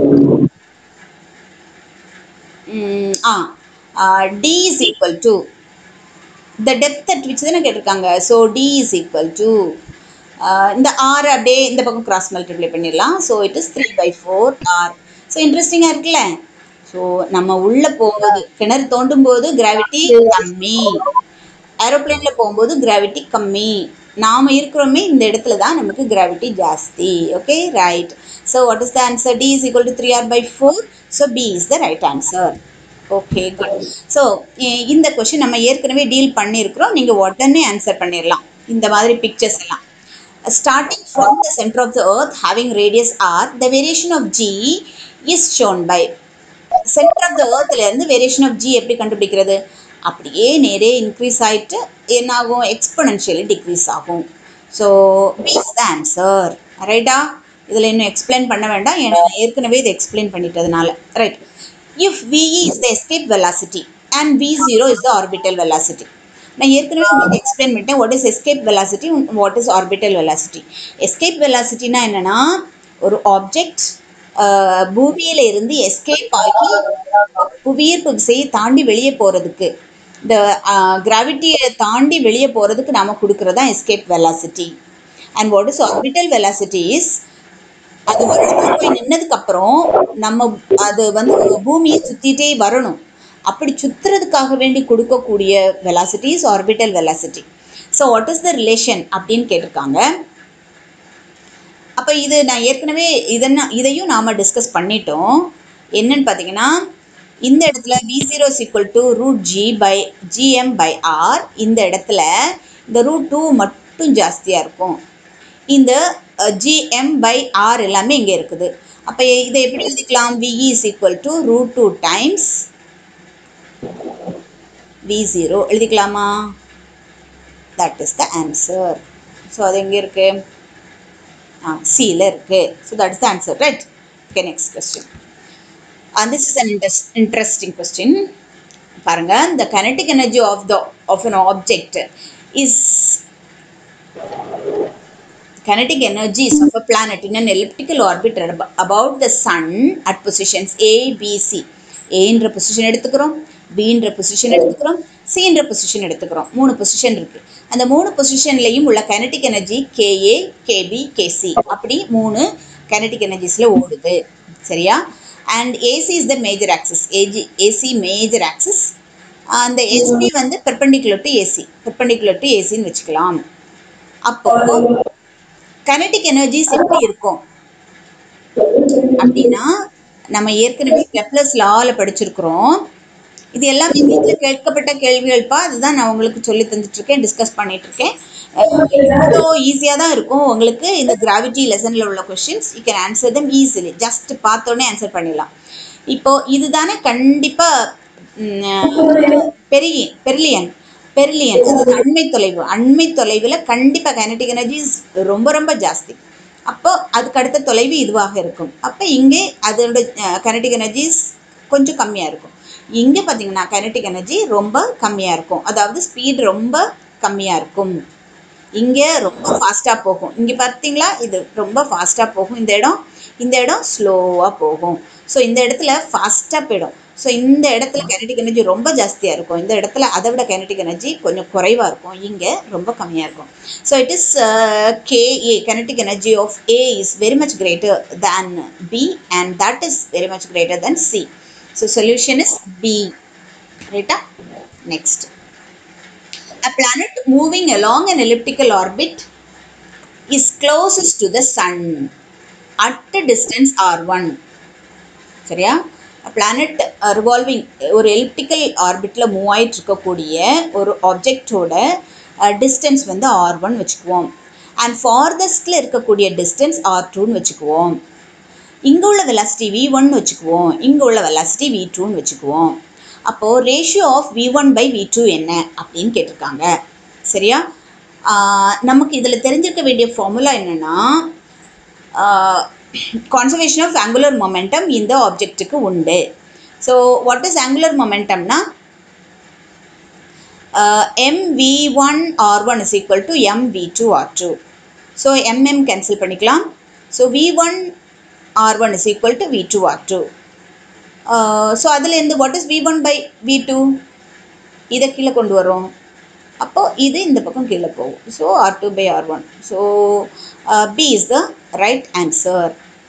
ah d is equal to the depth at which தானே கேட்டிருக்காங்க so D is equal to இந்த r அப்படியே இந்த பக்கம் கிராஸ் மல்டிப்ளை பண்ணிடலாம் so it is three by four r so இன்ட்ரெஸ்டிங்காக இருக்குல்ல ஸோ நம்ம உள்ளே போகும்போது கிணறு தோண்டும் போது கிராவிட்டி கம்மி ஏரோப்ளேனில் போகும்போது கிராவிட்டி கம்மி நாம் இருக்கிறோமே இந்த இடத்துல தான் நமக்கு கிராவிட்டி ஜாஸ்தி okay right so what is the answer D is equal to three r by four so B is the right answer okay good so இந்த கொஷின் நம்ம ஏற்கனவே டீல் பண்ணியிருக்கிறோம் நீங்கள் உடனே ஆன்சர் பண்ணிடலாம் இந்த மாதிரி பிக்சர்ஸ் எல்லாம் starting from the center of the earth having radius r the variation of g is shown by centre of the ஏர்த்லேருந்து வேரியேஷன் ஆஃப் ஜி எப்படி கண்டுபிடிக்கிறது அப்படியே நேரே இன்க்ரீஸ் ஆகிட்டு என்ன ஆகும் எக்ஸ்பொனென்ஷியலி டிக்ரீஸ் ஆகும் so B is the answer ரைட்டா இதில் இன்னும் எக்ஸ்பிளைன் பண்ண வேண்டாம் ஏன்னா நான் ஏற்கனவே இதை எக்ஸ்பிளைன் பண்ணிட்டதுனால right if v e is the escape velocity and v zero is the orbital velocity நான் ஏற்கனவே உங்களுக்கு எக்ஸ்பிளைன் பண்ணிட்டேன் what is escape velocity what is orbital velocity escape வெலாசிட்டினா என்னென்னா ஒரு ஆப்ஜெக்ட் பூமியில இருந்து எஸ்கேப் ஆகி புவியீர்ப்பு விசையை தாண்டி வெளியே போகிறதுக்கு இந்த கிராவிட்டியை தாண்டி வெளியே போகிறதுக்கு நாம் கொடுக்குறது தான் escape velocity and what is orbital velocity is அது ஒரு இடத்துல போய் நின்னதுக்கப்புறம் நம்ம அது வந்து பூமியை சுற்றிட்டே வரணும் அப்படி சுற்றுறதுக்காக வேண்டி கொடுக்கக்கூடிய velocity is orbital velocity so what is the relation அப்படின்னு கேட்டிருக்காங்க அப்போ இது நான் ஏற்கனவே இதென்ன இதையும் நாம் டிஸ்கஸ் பண்ணிட்டோம் என்னன்னு பார்த்தீங்கன்னா இந்த இடத்துல v zero equal to root g by GM by r இந்த இடத்துல இந்த ரூட் டூ மட்டும் ஜாஸ்தியாக இருக்கும் இந்த ஜிஎம் பை ஆர் எல்லாமே இங்கே இருக்குது அப்போ இதை எப்படி எழுதிக்கலாம் v e is equal to root two times v zero எழுதிக்கலாமா that is the answer so அது எங்கே இருக்குது ஆ சியில் இருக்குது so that is the answer right okay next question and this is an interest, interesting question பாருங்க the kinetic energy of the of an object is kinetic energies of a planet in an elliptical orbit ab- about the sun at positions A, B, C. ஏன்ற position எடுத்துக்கிறோம் பின்ற position எடுத்துக்கிறோம் சின்ற position எடுத்துக்கிறோம் மூணு position இருக்கு அந்த மூணு பொசிஷன்லையும் உள்ள kinetic energy KA KB KC அப்படி மூணு kinetic எனர்ஜிஸில் ஓடுது சரியா and AC is the major axis AG AC major axis அந்த எஸ்பி வந்து perpendicular to AC perpendicular to ஏசின்னு வச்சுக்கலாம் அப்போ kinetic எனர்ஜிஸ் எப்படி இருக்கும் அப்படின்னா நம்ம ஏற்கனவே கெப்லர்ஸ் லாவில் படிச்சிருக்கிறோம் இது எல்லாமே வீட்டில் கேட்கப்பட்ட கேள்விகள்ப்பா அதுதான் நான் உங்களுக்கு சொல்லி தந்துட்டு இருக்கேன் டிஸ்கஸ் பண்ணிட்டு இருக்கேன் ஸோ ஈஸியாக தான் இருக்கும் உங்களுக்கு இந்த கிராவிட்டி லெசனில் உள்ள questions you can answer them easily just பார்த்தோன்னே ஆன்சர் பண்ணிடலாம் இப்போ இதுதானே கண்டிப்பாக பெரிய பெர்லியன் பெர்லியன் அதாவது அண்மை தொலைவு அண்மை தொலைவில் கண்டிப்பாக கைனடிக் எனர்ஜிஸ் ரொம்ப ரொம்ப ஜாஸ்தி அப்போ அதுக்கு அடுத்த தொலைவு இதுவாக இருக்கும் அப்போ இங்கே அதோட கைனடிக் எனர்ஜிஸ் கொஞ்சம் கம்மியாக இருக்கும் இங்கே பார்த்தீங்கன்னா கைனடிக் எனர்ஜி ரொம்ப கம்மியாக இருக்கும் அதாவது ஸ்பீட் ரொம்ப கம்மியாக இருக்கும் இங்கே ரொம்ப ஃபாஸ்ட்டாக போகும் இங்கே பார்த்தீங்களா இது ரொம்ப ஃபாஸ்ட்டாக போகும் இந்த இடம் இந்த இடம் ஸ்லோவாக போகும் ஸோ இந்த இடத்துல ஃபாஸ்ட்டாக போயிடும் ஸோ இந்த இடத்துல கைனடிக் எனர்ஜி ரொம்ப ஜாஸ்தியாக இருக்கும் இந்த இடத்துல அதை விட கைனடிக் எனர்ஜி கொஞ்சம் குறைவாக இருக்கும் இங்கே ரொம்ப கம்மியாக இருக்கும் so it is KA kinetic energy of A is very much greater than B and that is very much greater than C so solution is B ரைட்டா next A planet moving along an elliptical orbit is closest to the sun at distance r one சரியா planet revolving ஒரு elliptical ஆர்பிட்டில் move ஆயிட்டு இருக்கக்கூடிய ஒரு ஆப்ஜெக்டோட distance வந்து R one வச்சுக்குவோம் அண்ட் ஃபார்தஸ்டில் இருக்கக்கூடிய டிஸ்டன்ஸ் ஆர் டூன்னு வச்சுக்குவோம் இங்கே உள்ள வெலாசிட்டி வி ஒன் வச்சுக்குவோம் இங்கே உள்ள வெலாசிட்டி வி டூன்னு வச்சுக்குவோம் அப்போது ratio of v one by v two என்ன அப்படின்னு கேட்டிருக்காங்க சரியா ஆஹ் நமக்கு இதில் தெரிஞ்சிருக்க வேண்டிய ஃபார்முலா என்னென்னா கான்சர்வேஷன் ஆஃப் ஆங்குலர் மொமெண்டம் இந்த ஆப்ஜெக்ட்டுக்கு உண்டு ஸோ வாட் இஸ் ஆங்குலர் மொமெண்டம்னா m v one r one is equal to m v two r two so m m cancel பண்ணிக்கலாம் so v one r one is equal to v two r two so அதுலேருந்து what is v one by v two இதை கீழே கொண்டு வரோம் அப்போது இது இந்த பக்கம் கீழே போகும் so r two by r one so B is the right answer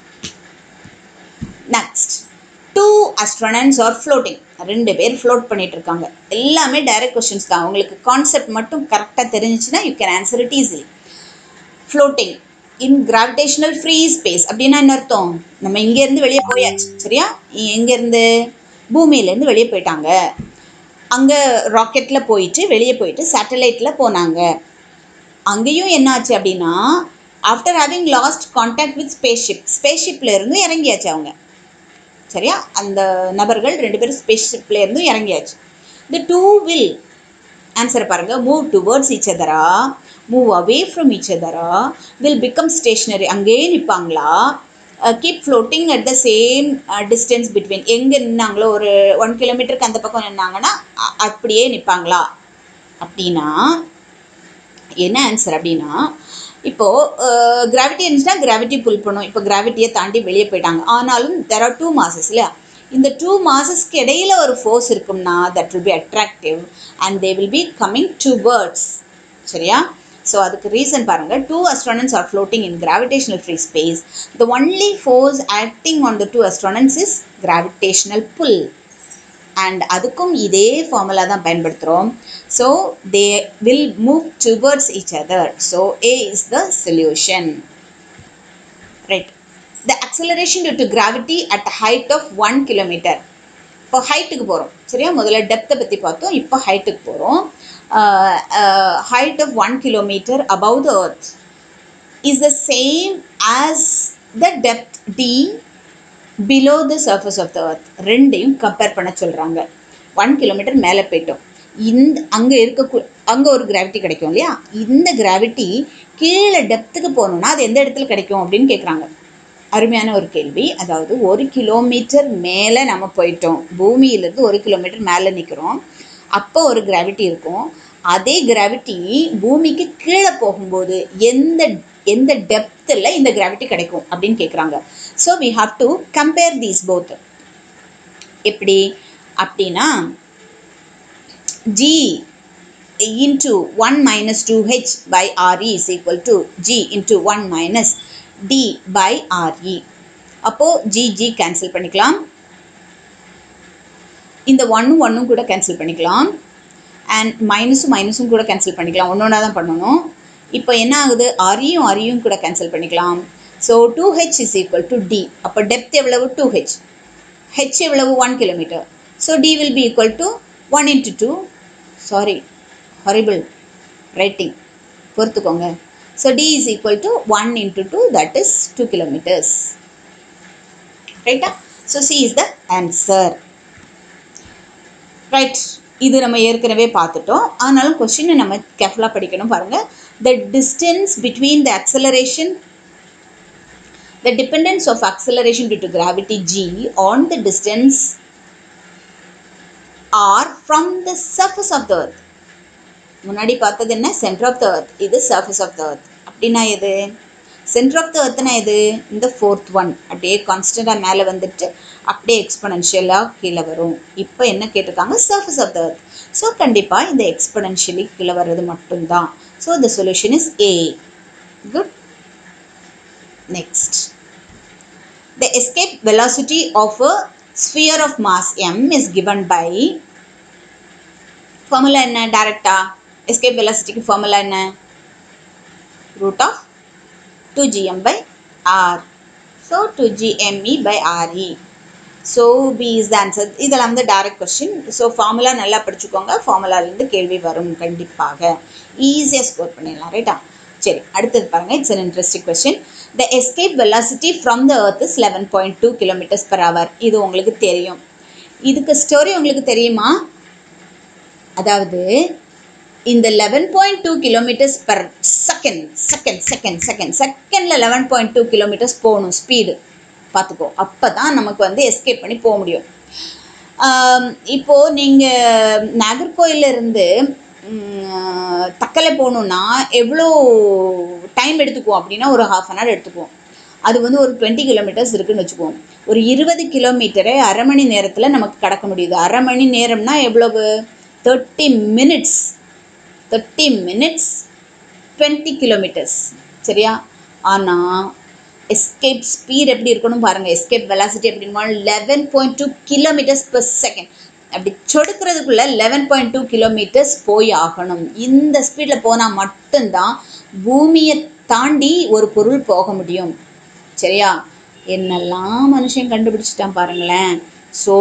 next two astronauts are floating ரெண்டு பேர் ஃப்ளோட் பண்ணிட்டு இருக்காங்க எல்லாமே டைரக்ட் கொஸ்டின்ஸ் தான் உங்களுக்கு கான்செப்ட் மட்டும் கரெக்டாக தெரிஞ்சிச்சுன்னா you can answer it easily floating in gravitational free space அப்படின்னா என்ன அர்த்தம் நம்ம இங்கேருந்து வெளியே போயாச்சு சரியா எங்கேருந்து பூமியிலேருந்து வெளியே போயிட்டாங்க அங்கே ராக்கெட்டில் போயிட்டு வெளியே போயிட்டு சேட்டலைட்டில் போனாங்க அங்கேயும் என்னாச்சு அப்படின்னா after having lost contact with spaceship ஸ்பேஸ்ஷிப்பில் இருந்து இறங்கியாச்சு அவங்க சரியா அந்த நபர்கள் ரெண்டு பேரும் ஸ்பேஸ்ஷிப்பில் இருந்து இறங்கியாச்சு இந்த டூ வில் ஆன்சர் பாருங்க மூவ் டுவர்ட்ஸ் ஈச் அதரா மூவ் அவே ஃப்ரம் ஈச் அதரா வில் பிகம் ஸ்டேஷ்னரி அங்கேயே நிற்பாங்களா keep floating at the same distance between எங்கே நின்னாங்களோ ஒரு ஒன் கிலோமீட்டருக்கு அந்த பக்கம் நின்னாங்கன்னா அ- அப்படியே நிற்பாங்களா அப்படின்னா என்ன ஆன்சர் அப்படின்னா இப்போது கிராவிட்டி இருந்துச்சுன்னா கிராவிட்டி புல் பண்ணும் இப்போ கிராவிட்டியை தாண்டி வெளியே போயிட்டாங்க ஆனாலும் தெர் ஆர் டூ மாசஸ் இல்லையா இந்த டூ மாசஸ்க்கு இடையில ஒரு ஃபோர்ஸ் இருக்கும்னா that will be attractive and they will be coming towards சரியா ஸோ அதுக்கு ரீசன் பாருங்கள் two astronauts are floating in gravitational free space the only force acting on the two astronauts is gravitational pull and அதுக்கும் இதே formula தான் பயன்படுத்துகிறோம் so they will move towards each other so A is the solution right the acceleration due to gravity at a height of one kilometre இப்போ ஹைட்டுக்கு போகிறோம் சரியா முதல்ல டெப்த்தை பற்றி பார்த்தோம் இப்போ ஹைட்டுக்கு போகிறோம் height of one kilometre above the earth is the same as the depth d below the surface of the earth ரெண்டையும் கம்பேர் பண்ண சொல்கிறாங்க ஒன் கிலோமீட்டர் மேலே போயிட்டோம் இந்த அங்கே இருக்க அங்கே ஒரு கிராவிட்டி கிடைக்கும் இல்லையா இந்த கிராவிட்டி கீழே டெப்த்துக்கு போகணுன்னா அது எந்த இடத்துல கிடைக்கும் அப்படின்னு கேட்குறாங்க அருமையான ஒரு கேள்வி அதாவது ஒரு கிலோமீட்டர் மேலே நம்ம போயிட்டோம் பூமியிலேருந்து ஒரு கிலோமீட்டர் மேலே நிற்கிறோம் அப்போ ஒரு கிராவிட்டி இருக்கும் அதே கிராவிட்டி பூமிக்கு கீழே போகும்போது எந்த எந்த டெப்த்தில் இந்த கிராவிட்டி கிடைக்கும் அப்படின்னு கேட்குறாங்க so we have to compare these both எப்படி அப்படின்னா g into 1 minus 2h by re is equal to g into 1 minus d by re அப்போ g g கேன்சல் பண்ணிக்கலாம் இந்த ஒன்னும் ஒன்றும் கூட கேன்சல் பண்ணிக்கலாம் அண்ட் மைனஸும் மைனஸும் கூட கேன்சல் பண்ணிக்கலாம் ஒன்று ஒன்றா தான் பண்ணணும் இப்போ என்ன ஆகுது அரியும் அரியும் கூட கேன்சல் பண்ணிக்கலாம் so two h is equal to d அப்போ டெப்த் எவ்வளவு டூ ஹெச் ஹெச் எவ்வளவு one kilometre so D will be equal to one into two sorry horrible writing பொறுத்துக்கோங்க so D is equal to one into two that is two kilometres ரைட்டா so C is the answer right இது நம்ம ஏற்கனவே பார்த்துட்டோம் ஆனாலும் கொஷினை நம்ம கேர்ஃபுல்லாக படிக்கணும் பாருங்கள் the distance between the acceleration the dependence of acceleration due to gravity g on the distance r from the surface of the earth முன்னாடி பார்த்தது என்ன சென்டர் ஆஃப் த earth இது சர்ஃபேஸ் ஆஃப் த earth அப்படின்னா எது centre of த earthனா எது இந்த fourth one அப்படியே கான்ஸ்டண்ட்டாக மேலே வந்துட்டு அப்படியே எக்ஸ்பனன்ஷியலாக கீழே வரும் இப்போ என்ன கேட்டிருக்காங்க surface of the earth so கண்டிப்பாக இந்த எக்ஸ்பனன்ஷியலி கீழே வர்றது மட்டும்தான் so the solution is A good next The escape velocity of a sphere of mass m is given by formula என்ன டைரக்டா escape velocity க்கு formula என்ன root of 2 gm by r so 2 gme by re so B is the answer இதெல்லாம் வந்து direct question so formula நல்லா படிச்சுக்கோங்க ஃபார்முலாலேருந்து கேள்வி வரும் கண்டிப்பாக ஈஸியாக ஸ்கோர் பண்ணிடலாம் ரைட்டா சரி அடுத்தது பாருங்கள் it's an interesting question the escape velocity from the earth is eleven point two kilometres per hour இது உங்களுக்கு தெரியும் இதுக்கு ஸ்டோரி உங்களுக்கு தெரியுமா அதாவது இந்த eleven point two kilometres per second second second second செகண்டில் லெவன் பாயிண்ட் டூ கிலோமீட்டர்ஸ் போகணும் ஸ்பீடு பார்த்துக்கோ அப்போ தான் நமக்கு வந்து எஸ்கேப் பண்ணி போக முடியும் ஆம், இப்போ நீங்கள் நாகர்கோயில்ல இருந்து ம், தக்கலை போகணுன்னா எவ்வளோ டைம் எடுத்துக்குவோம் அப்படின்னா ஒரு ஹாஃப் அன் ஹவர் எடுத்துக்குவோம் அது வந்து ஒரு டுவெண்ட்டி கிலோமீட்டர்ஸ் இருக்குன்னு வச்சுக்குவோம் ஒரு இருபது கிலோமீட்டரை அரை மணி நேரத்தில் நமக்கு கடக்க முடியுது அரை மணி நேரம்னா எவ்வளவு thirty minutes thirty minutes twenty kilometres சரியா ஆனால் எஸ்கேப் ஸ்பீட் எப்படி இருக்கணும் பாருங்கள் எஸ்கேப் வெலாசிட்டி எப்படின்னா eleven point two kilometres per second அப்படி சொடுக்கிறதுக்குள்ள லெவன் பாயிண்ட் டூ கிலோமீட்டர்ஸ் போய் ஆகணும் இந்த ஸ்பீடில் போனால் மட்டும்தான் பூமியை தாண்டி ஒரு பொருள் போக முடியும் சரியா என்னெல்லாம் மனுஷன் கண்டுபிடிச்சிட்டான் பாருங்களேன் so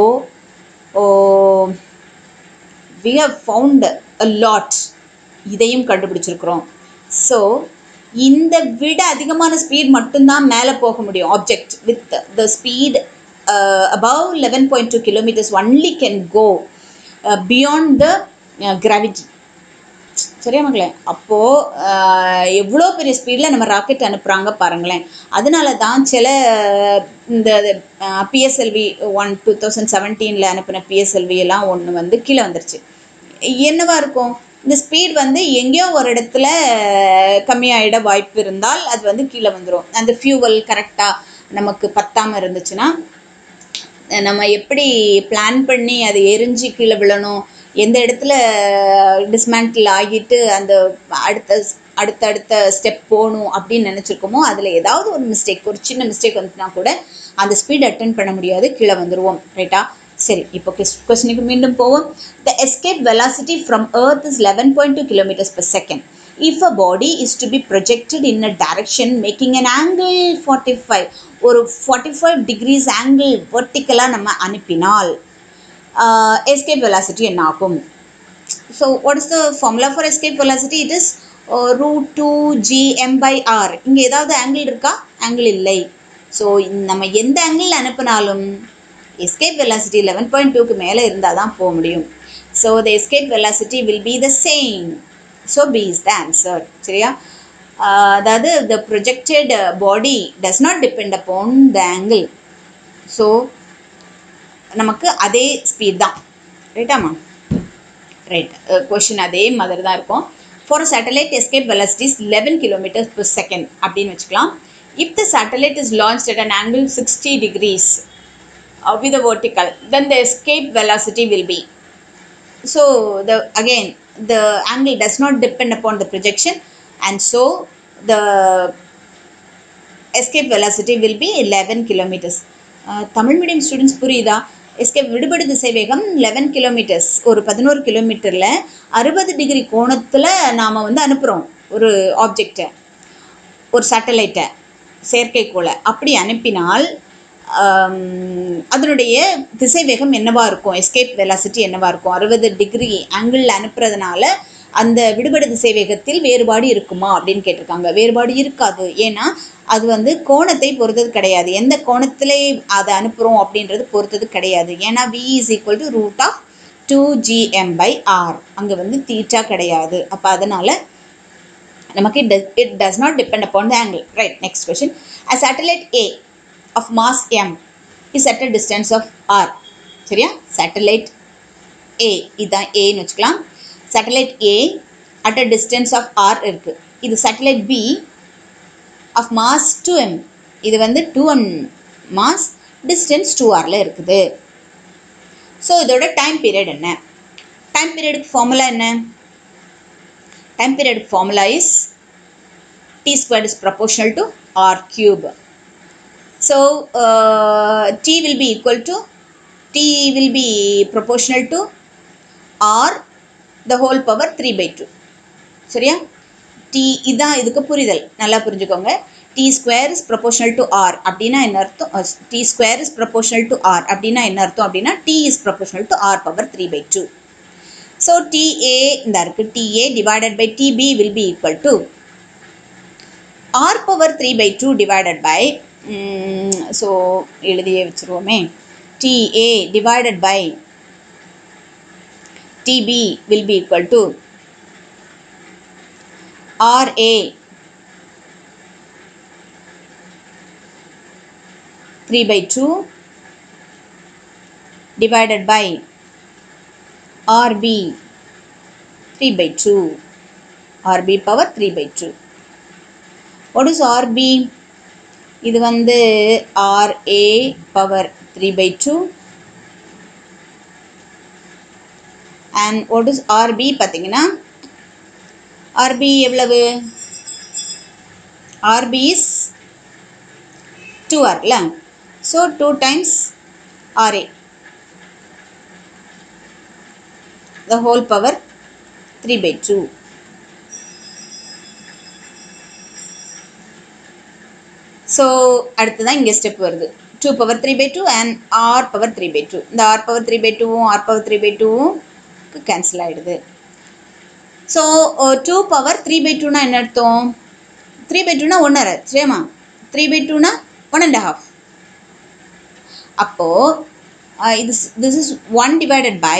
we have found a lot இதையும் கண்டுபிடிச்சிருக்கிறோம் ஸோ இந்த விட அதிகமான ஸ்பீட் மட்டும்தான் மேலே போக முடியும் object with the speed above eleven point two kilometres only can go beyond the gravity சரியா மகளே அப்போது எவ்வளோ பெரிய ஸ்பீடில் நம்ம ராக்கெட் அனுப்புகிறாங்க பாருங்களேன் அதனால தான் சில அஹ், இந்த பிஎஸ்எல்வி ஒன் டூ தௌசண்ட் செவன்டீனில் அனுப்பின பிஎஸ்எல்வி எல்லாம் ஒன்று வந்து கீழே வந்துருச்சு என்னவா இருக்கும் இந்த ஸ்பீட் வந்து எங்கேயோ ஒரு இடத்துல கம்மியாயிட வாய்ப்பு இருந்தால் அது வந்து கீழே வந்துடும் அந்த ஃபியூவல் கரெக்டாக நமக்கு பத்தாமல் இருந்துச்சுன்னா நம்ம எப்படி பிளான் பண்ணி அது எரிஞ்சு கீழே விழணும் எந்த இடத்துல டிஸ்மேண்டில் ஆகிட்டு அந்த அடுத்த அடுத்தடுத்த ஸ்டெப் போகணும் அப்படின்னு நினச்சிருக்கோமோ அதில் ஏதாவது ஒரு மிஸ்டேக் ஒரு சின்ன மிஸ்டேக் வந்துச்சுன்னா கூட அந்த ஸ்பீட் அட்டன் பண்ண முடியாது கீழே வந்துடுவோம் ரைட்டா சரி இப்போ கொஸ்டினுக்கு மீண்டும் போவோம் the escape velocity from earth is eleven point two kilometres per second if a body is to be projected in a direction making an angle 45 ஒரு 45 degrees angle vertically நம்ம அனுப்பினால் uh, escape velocity என்ன ஆகும் so what is the formula for escape velocity it is uh, root 2 gm by r இங்க ஏதாவது angle இருக்கா angle இல்லை so நம்ம எந்த angle அனுப்பினாலும் escape velocity 11.2 பாயிண்ட் டூக்கு மேலே இருந்தால் தான் போக முடியும் so the escape velocity will be the same so B is the answer சரியா ஆஹ் அதாவது the projected body does not depend upon the angle so நமக்கு அதே ஸ்பீட் தான் ரைட்டாம்மா ரைட் கொஷின் அதே மாதிரி தான் இருக்கும் for satellite escape velocity is eleven kilometres per second அப்படின்னு வச்சுக்கலாம் if the satellite is launch at an angle sixty degrees with a vertical then the escape velocity will be so the again the angle does not depend upon the projection and so the escape velocity will be 11 kilometers அஹ், Tamil medium students புரியுதா escape விடுபடு திசை வேகம் eleven kilometres ஒரு பதினோரு கிலோமீட்டரில் அறுபது degree கோணத்தில் நாம் வந்து அனுப்புகிறோம் ஒரு ஆப்ஜெக்டை ஒரு சேட்டலைட்டை செயற்கைக்கோளை அப்படி அனுப்பினால் ஆம், அதனுடைய திசைவேகம் என்னவா இருக்கும் எஸ்கேப் வெலாசிட்டி என்னவா இருக்கும் அறுபது டிகிரி ஆங்கிளில் அனுப்புறதுனால அந்த விடுபடு திசைவேகத்தில் வேறுபாடு இருக்குமா அப்படின்னு கேட்டிருக்காங்க வேறுபாடு இருக்காது ஏன்னா அது வந்து கோணத்தை பொறுத்தது கிடையாது எந்த கோணத்திலே அதை அனுப்புகிறோம் அப்படின்றது பொறுத்தது கிடையாது ஏன்னா V is equal to root of two GM by R அங்கே வந்து தீட்டா கிடையாது அப்போ அதனால் நமக்கு it does, it does not depend upon the angle right next question a satellite a of mass m is at a distance of r சரியா satellite a இதான் ஏன்னு வச்சுக்கலாம் satellite a at a distance of r இருக்கு இது satellite b of mass 2m இது வந்து 2m mass distance 2rல இருக்குது so இதோட டைம் பீரியட் என்ன டைம் பீரியடுக்கு ஃபார்முலா என்ன time period formula is t squared is proportional to r cube so uh, t will be equal to t will be proportional to r the whole power 3 by 2 சரியா t இதான் இதுக்கு புரிதல் நல்லா புரிஞ்சுக்கோங்க T square is proportional to R அப்படின்னா என்ன அர்த்தம் T square is proportional to R அப்படின்னா என்ன அர்த்தம் அப்படின்னா T is proportional to R power three by two so TA இந்த இருக்கு TA divided by TB will be equal to R power three by two divided by so எழுதியே வச்சுருவோமே TA divided by TB will be equal to RA 3 by 2 divided by RB 3 by 2 RB power 3 by 2 what is RB இது வந்து RA power 3 by 2 and what is RB பார்த்தீங்கன்னா RB எவ்வளவு RB is two ஆர்ல so two times RA the whole power three by two so அடுத்ததான் இங்கே step வருது two power three by two and R power three by two இந்த R power three by டூவும் R power three by டூவும் cancel ஆகிடுது so two power three by டூனா என்ன அர்த்தம் த்ரீ பை டூனா ஒன்றரை சரியாம்மா த்ரீ பை டூனா ஒன் அண்ட் ஹாஃப் அப்போது இது this is one divided by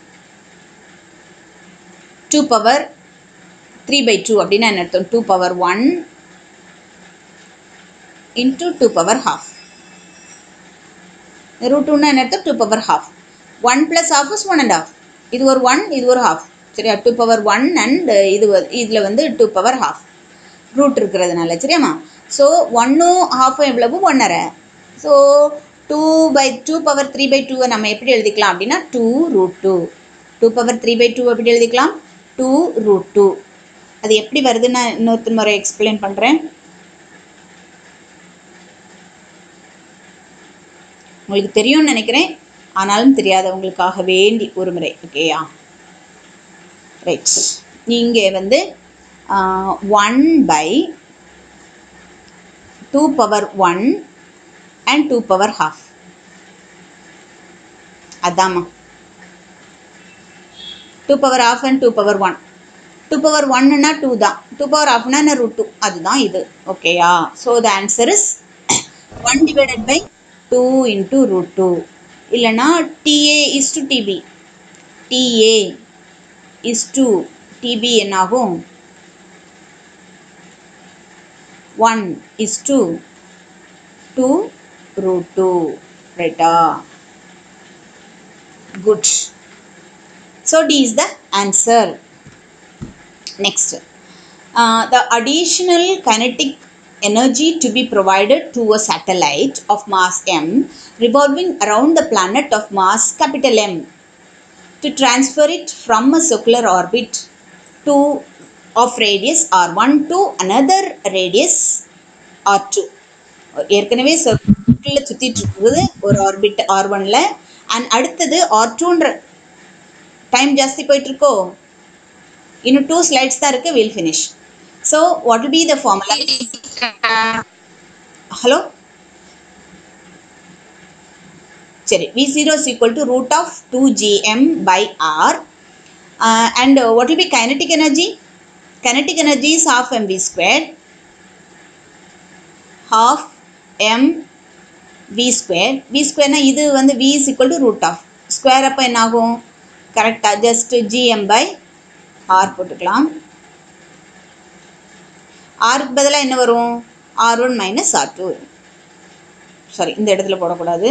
two power three by two அப்படின்னா என்ன அர்த்தம் two power one into two power half root டூனா என்ன அர்த்தம் two power half one plus half is one and half இது ஒரு ஒன் இது ஒரு ஹாஃப் சரியா டூ பவர் ஒன் அண்ட் இது இதில் வந்து டூ பவர் ஹாஃப் ரூட் இருக்கிறதுனால சரியாம்மா ஸோ ஒன்னும் ஹாஃபும் எவ்வளவு ஒன்றரை so two by two power three by டூவை நம்ம எப்படி எழுதிக்கலாம் அப்படின்னா two root two two power three by two எப்படி எழுதிக்கலாம் டூ ரூட் டூ அது எப்படி வருதுன்னு நான் இன்னொருத்தர் முறை எக்ஸ்பிளைன் பண்ணுறேன் உங்களுக்கு தெரியும்னு நினைக்கிறேன் ஆனாலும் தெரியாதவங்களுக்காக வேண்டி ஒரு முறை ஓகேயா ரைட் இங்கே வந்து one by two power one and two power half அதாம்மா two power half and two power one two power ஒன்னுனா டூ தான் டூ பவர் ஹாஃப்னா என்ன ரூட் டூ அதுதான் இது ஓகேயா so the answer is one divided by two into root two இல்லைன்னா TA is to TB TA is to TB என்னாகும் one is to two root two ரைட்டா good so D is the answer next uh, the additional kinetic energy to be provided to a satellite of mass m revolving around the planet of mass capital m to transfer it from a circular orbit to of radius r1 to another radius r2 ஏற்கனவே சர்க்கிளில் சுற்றிட்டு இருக்குது ஒரு orbit R ஒனில் and அடுத்தது R டூன்ற time ஜாஸ்தி போயிட்டுருக்கோ இன்னும் டூ ஸ்லைட்ஸ் தான் இருக்குது will finish so what will be the formula hello சரி V zero is equal to root of two GM by R and what will be kinetic energy kinetic energy is half mv squared half m v squared v ஸ்கொயர்னா இது வந்து v is equal to root of square அப்போ என்ன ஆகும் கரெக்டாக just gm by R போட்டுக்கலாம் ஆருக்கு பதிலாக என்ன வரும் R one minus R two sorry இந்த இடத்துல போடக்கூடாது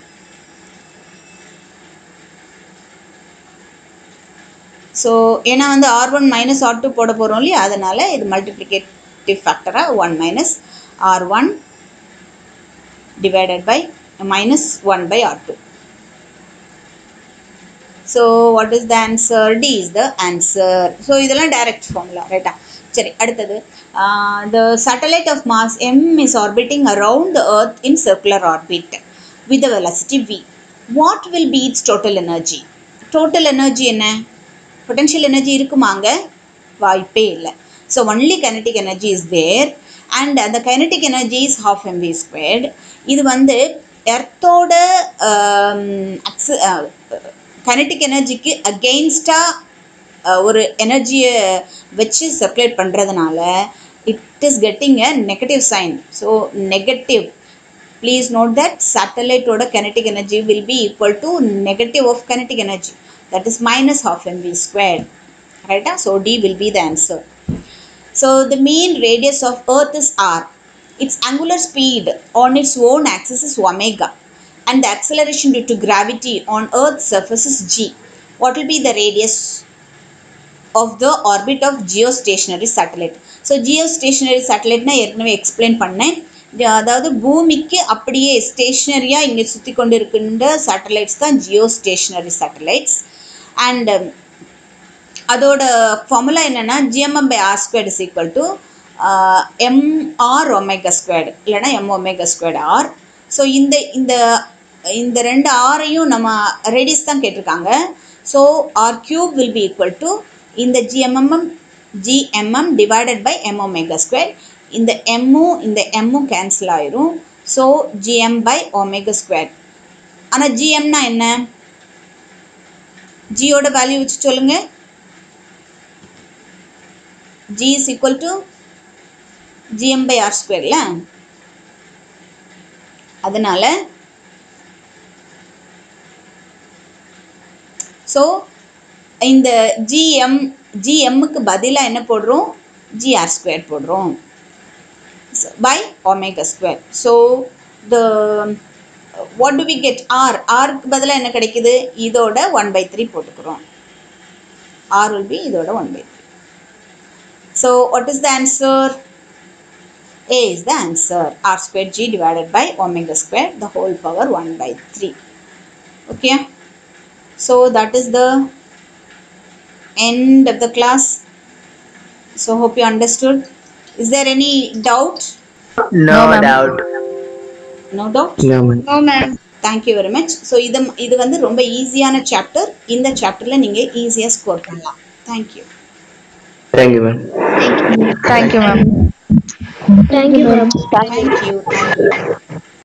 ஸோ ஏன்னா வந்து R one minus R two போட போகிறோம் இல்லையா அதனால் இது மல்டிப்ளிகேட்டிவ் ஃபேக்டராக one minus R one divided by minus one by R two so what is the answer D is the answer so இதெல்லாம் டைரக்ட் ஃபார்முலா ரைட்டா சரி அடுத்தது the satellite of mass M is orbiting around the earth in circular orbit with the velocity V what will be it's total energy total energy என்ன potential energy இருக்குமாங்க வாய்ப்பே இல்லை so only kinetic energy is there and அந்த kinetic energy is half MV squared இது வந்து எர்த்தோட kinetic எனர்ஜிக்கு அகெயின்ஸ்டாக ஒரு எனர்ஜியை வச்சு சர்க்குலேட் பண்ணுறதுனால it is getting a negative sign so negative please note that சேட்டலைட்டோட kinetic energy will be equal to negative of kinetic energy that is minus half MV square ரைட்டா so D will be the answer So the mean radius of Earth is r. Its angular speed on its own axis is omega and the acceleration due to gravity on Earth's surface is g. What will be the radius of the orbit of geostationary satellite? So geostationary satellite நான் ஏற்கனவே explain பண்ணேன் இது அதாவது பூமிக்கு அப்படியே ஸ்டேஷ்னரியாக இங்கே சுற்றி கொண்டு இருக்கின்ற சேட்டலைட்ஸ் தான் ஜியோஸ்டேஷனரி சேட்டலைட்ஸ் அண்ட் அதோட ஃபார்முலா என்னென்னா GMM by R squared is equal to MR omega squared இல்லைனா M omega squared R so இந்த இந்த இந்த ரெண்டு ஆரையும் நம்ம ரேடியஸ் தான் கேட்டிருக்காங்க so R cube will be equal to இந்த GMMM GMM divided by M omega square இந்த எம்மும் இந்த எம்மும் கேன்சல் ஆயிரும் so GM by omega square ஆனால் ஜிஎம்னா என்ன ஜியோட வேல்யூ வச்சு சொல்லுங்கள் g is equal to gm by r square இல்ல அதனால ஸோ இந்த ஜிஎம் ஜிஎம்முக்கு பதிலாக என்ன போடுறோம் ஜிஆர் ஸ்கொயர் போடுறோம் by omega square so the what to we get R ஆருக்கு பதிலாக என்ன கிடைக்குது இதோட ஒன் பை த்ரீ போட்டுக்கிறோம் ஆர் வில் பி இதோட one by three So what is the answer? A is the answer. R square G divided by omega square the whole power 1 by 3. Okay. So that is the end of the class. So hope you understood. Is there any doubt? No, No, ma'am. doubt. No doubt? No, ma'am. No ma'am thank you very much so இது இது வந்து ரொம்ப ஈஸியான chapter இந்த சாப்டரில் நீங்கள் ஈஸியாக score பண்ணலாம் thank you Thank you, ma'am. Thank you, ma'am. Thank you thank you